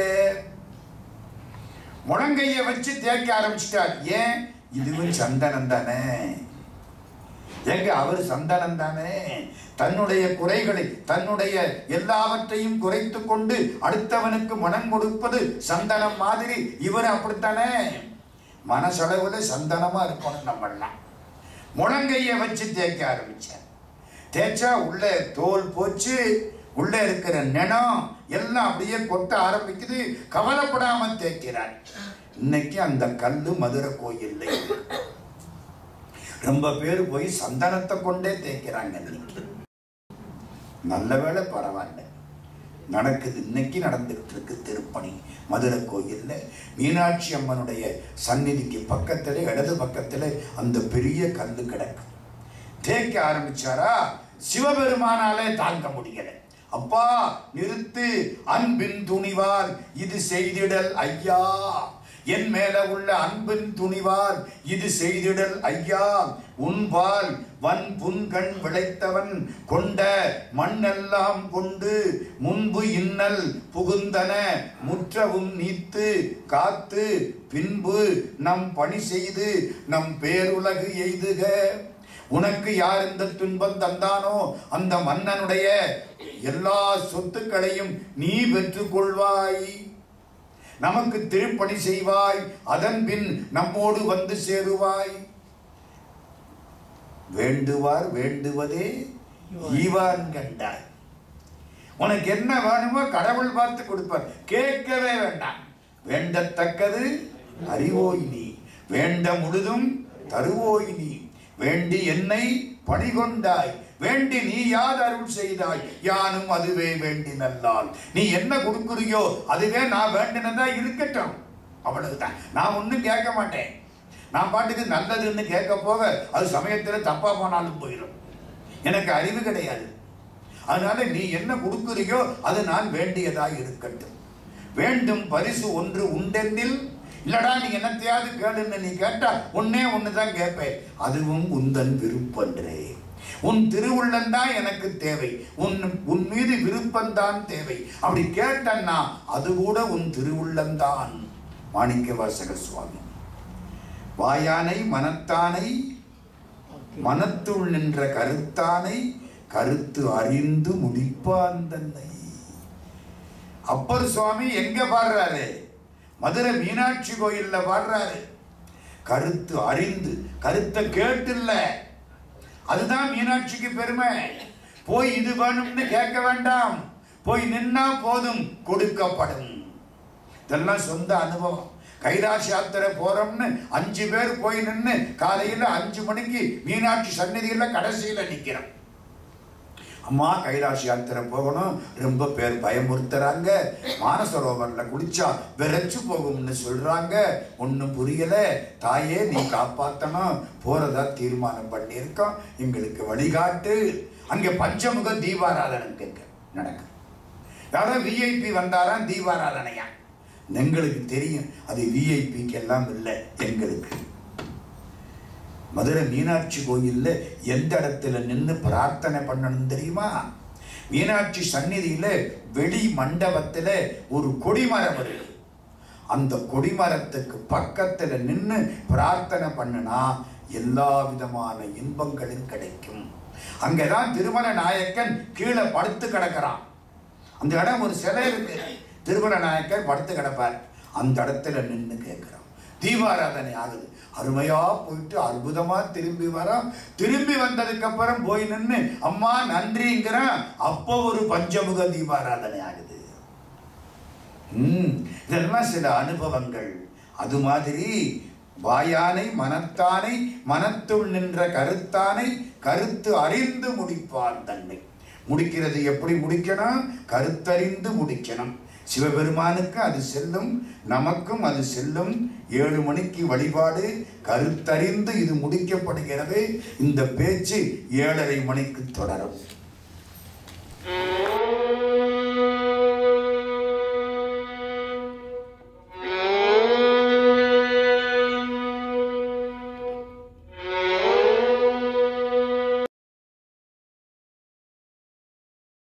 முழங்கைய வச்சு தேய்க்க ஆரம்பிச்சிட்டார் ஏன் இதுவும் சந்தனம் தானே எங்க அவர் சந்தனம் தானே தன்னுடைய குறைகளை தன்னுடைய எல்லாவற்றையும் குறைத்து கொண்டு அடுத்தவனுக்கு மனம் கொடுப்பது சந்தனம் மாதிரி இவர் அப்படித்தானே மனசளவுல சந்தனமா இருக்கணும் நம்மெல்லாம் முழங்கைய வச்சு தேய்க்க ஆரம்பிச்சார் தேய்ச்சா உள்ள தோல் போச்சு உள்ள இருக்கிற நினம் எல்லாம் அப்படியே கொட்ட ஆரம்பிக்குது கவலைப்படாம தேய்க்கிறார் இன்னைக்கு அந்த கல்லு மதுரை கோயில்ல இருக்கு. ரொம்ப பேர் போய் சந்தனத்தை கொண்டே தேய்க்கிறாங்க இன்னைக்கு நல்ல வேளை பரவாயில்ல நடக்குது இன்னைக்கு நடந்துகிட்டு இருக்கு திருப்பணி மதுரை கோயில்ல மீனாட்சி அம்மனுடைய சந்நிதிக்கு பக்கத்துல இடது பக்கத்துல அந்த பெரிய கல்லு கிடக்கு தேய்க்க ஆரம்பிச்சாரா சிவபெருமானாலே தாங்க முடியல அப்பா நிறுத்து அன்பின் துணிவால் இது செய்திடல் ஐயா என் மேல உள்ள அன்பின் துணிவால் இது செய்திடல் ஐயா உன்பால் வன் புன்கண் விளைத்தவன் கொண்ட மண்ணெல்லாம் கொண்டு முன்பு இன்னல் புகுந்தன முற்றவும் நீத்து காத்து பின்பு நம் பணி செய்து நம் பேருலகு எய்துக உனக்கு யார் இந்த துன்பம் தந்தானோ அந்த மன்னனுடைய எல்லா சொத்துக்களையும் நீ பெற்றுக் கொள்வாய் நமக்கு திருப்பணி செய்வாய் அதன் பின் நம்மோடு வந்து சேருவாய் வேண்டுவார் வேண்டுவதே ஈவான் கண்டாய் உனக்கு என்ன வேணுமோ கடவுள் பார்த்து கொடுப்பார் கேட்கவே வேண்டாம் வேண்டத்தக்கது அறிவோய் நீ வேண்ட முழுதும் தருவோய் நீ வேண்டி என்னை பணிகொண்டாய் வேண்டி நீ யார் அருள் செய்தாய் யானும் அதுவே வேண்டி நல்லால் நீ என்ன கொடுக்குறியோ அதுவே நான் வேண்டினதா இருக்கட்டும் அவ்வளவுதான் நான் ஒன்றும் கேட்க மாட்டேன் நான் பாட்டுக்கு நல்லதுன்னு கேட்க போக அது சமயத்தில் தப்பா போனாலும் போயிடும் எனக்கு அறிவு கிடையாது அதனால நீ என்ன கொடுக்குறியோ அது நான் வேண்டியதாய் இருக்கட்டும் வேண்டும் பரிசு ஒன்று உண்டென்னில் இல்லடா நீ என்னத்தையாவது கேளுன்னு நீ கேட்டா ஒன்னே ஒண்ணுதான் கேட்பேன் அதுவும் உந்தன் விருப்பன்றே உன் திருவுள்ளந்தான் எனக்கு தேவை உன் உன் மீது விருப்பம்தான் தேவை அப்படி கேட்டன்னா அது கூட உன் திருவுள்ளந்தான் மாணிக்க வாசக சுவாமி வாயானை மனத்தானை மனத்துள் நின்ற கருத்தானை கருத்து அறிந்து முடிப்பான் தன்னை அப்பர் சுவாமி எங்க பாடுறாரு மதுரை மீனாட்சி கோயில்ல பாடுறாரு கருத்து அறிந்து கருத்தை கேட்டு இல்ல அதுதான் மீனாட்சிக்கு பெருமை போய் இது வேணும்னு கேட்க வேண்டாம் போய் நின்னா போதும் கொடுக்கப்படும் இதெல்லாம் சொந்த அனுபவம் கைலாஷ் யாத்திரை போறோம்னு அஞ்சு பேர் போய் நின்று காலையில அஞ்சு மணிக்கு மீனாட்சி சந்நிதியில கடைசியில நிக்கிறோம் அம்மா கைலாஷ் யாத்திரை போகணும் ரொம்ப பேர் பயமுறுத்துறாங்க மானசரோவர்ல குளிச்சா விரைச்சு போகும்னு சொல்றாங்க ஒன்றும் புரியல தாயே நீ காப்பாத்தணும் போறதா தீர்மானம் பண்ணியிருக்கோம் எங்களுக்கு வழிகாட்டு அங்க பஞ்சமுக தீபாராதனை கேட்க நடக்கு யாரோ விஐபி வந்தாராம் தீபாராதனையா எங்களுக்கு தெரியும் அது விஐபிக்கு எல்லாம் இல்லை எங்களுக்கு மதுரை மீனாட்சி கோயில்ல எந்த இடத்துல நின்று பிரார்த்தனை பண்ணணும் தெரியுமா மீனாட்சி சந்நிதியில வெளி மண்டபத்துல ஒரு கொடிமரம் இருக்கு அந்த கொடிமரத்துக்கு பக்கத்துல நின்று பிரார்த்தனை பண்ணுனா எல்லா விதமான இன்பங்களும் கிடைக்கும் அங்கதான் திருமல நாயக்கன் கீழே படுத்து கிடக்கிறான் அந்த இடம் ஒரு சிலை இருக்கு திருமல நாயக்கர் படுத்து கிடப்பார் அந்த இடத்துல நின்று கேட்கிறான் தீபாராதனை ஆகுது அருமையா போயிட்டு அற்புதமா திரும்பி வரோம் திரும்பி வந்ததுக்கு அப்புறம் போய் நின்று அம்மா நன்றிங்கிறான் அப்போ ஒரு பஞ்சமுக தீபாராதனை ஆகுது ம், இதெல்லாம் சில அனுபவங்கள் அது மாதிரி வாயானை மனத்தானை மனத்துள் நின்ற கருத்தானை கருத்து அறிந்து முடிப்பான் தன்னை முடிக்கிறது எப்படி முடிக்கணும் கருத்தறிந்து முடிக்கணும் சிவபெருமானுக்கு அது செல்லும் நமக்கும் அது செல்லும் ஏழு மணிக்கு வழிபாடு கருத்தறிந்து இது முடிக்கப்படுகிறது இந்த பேச்சு ஏழரை மணிக்கு தொடரும்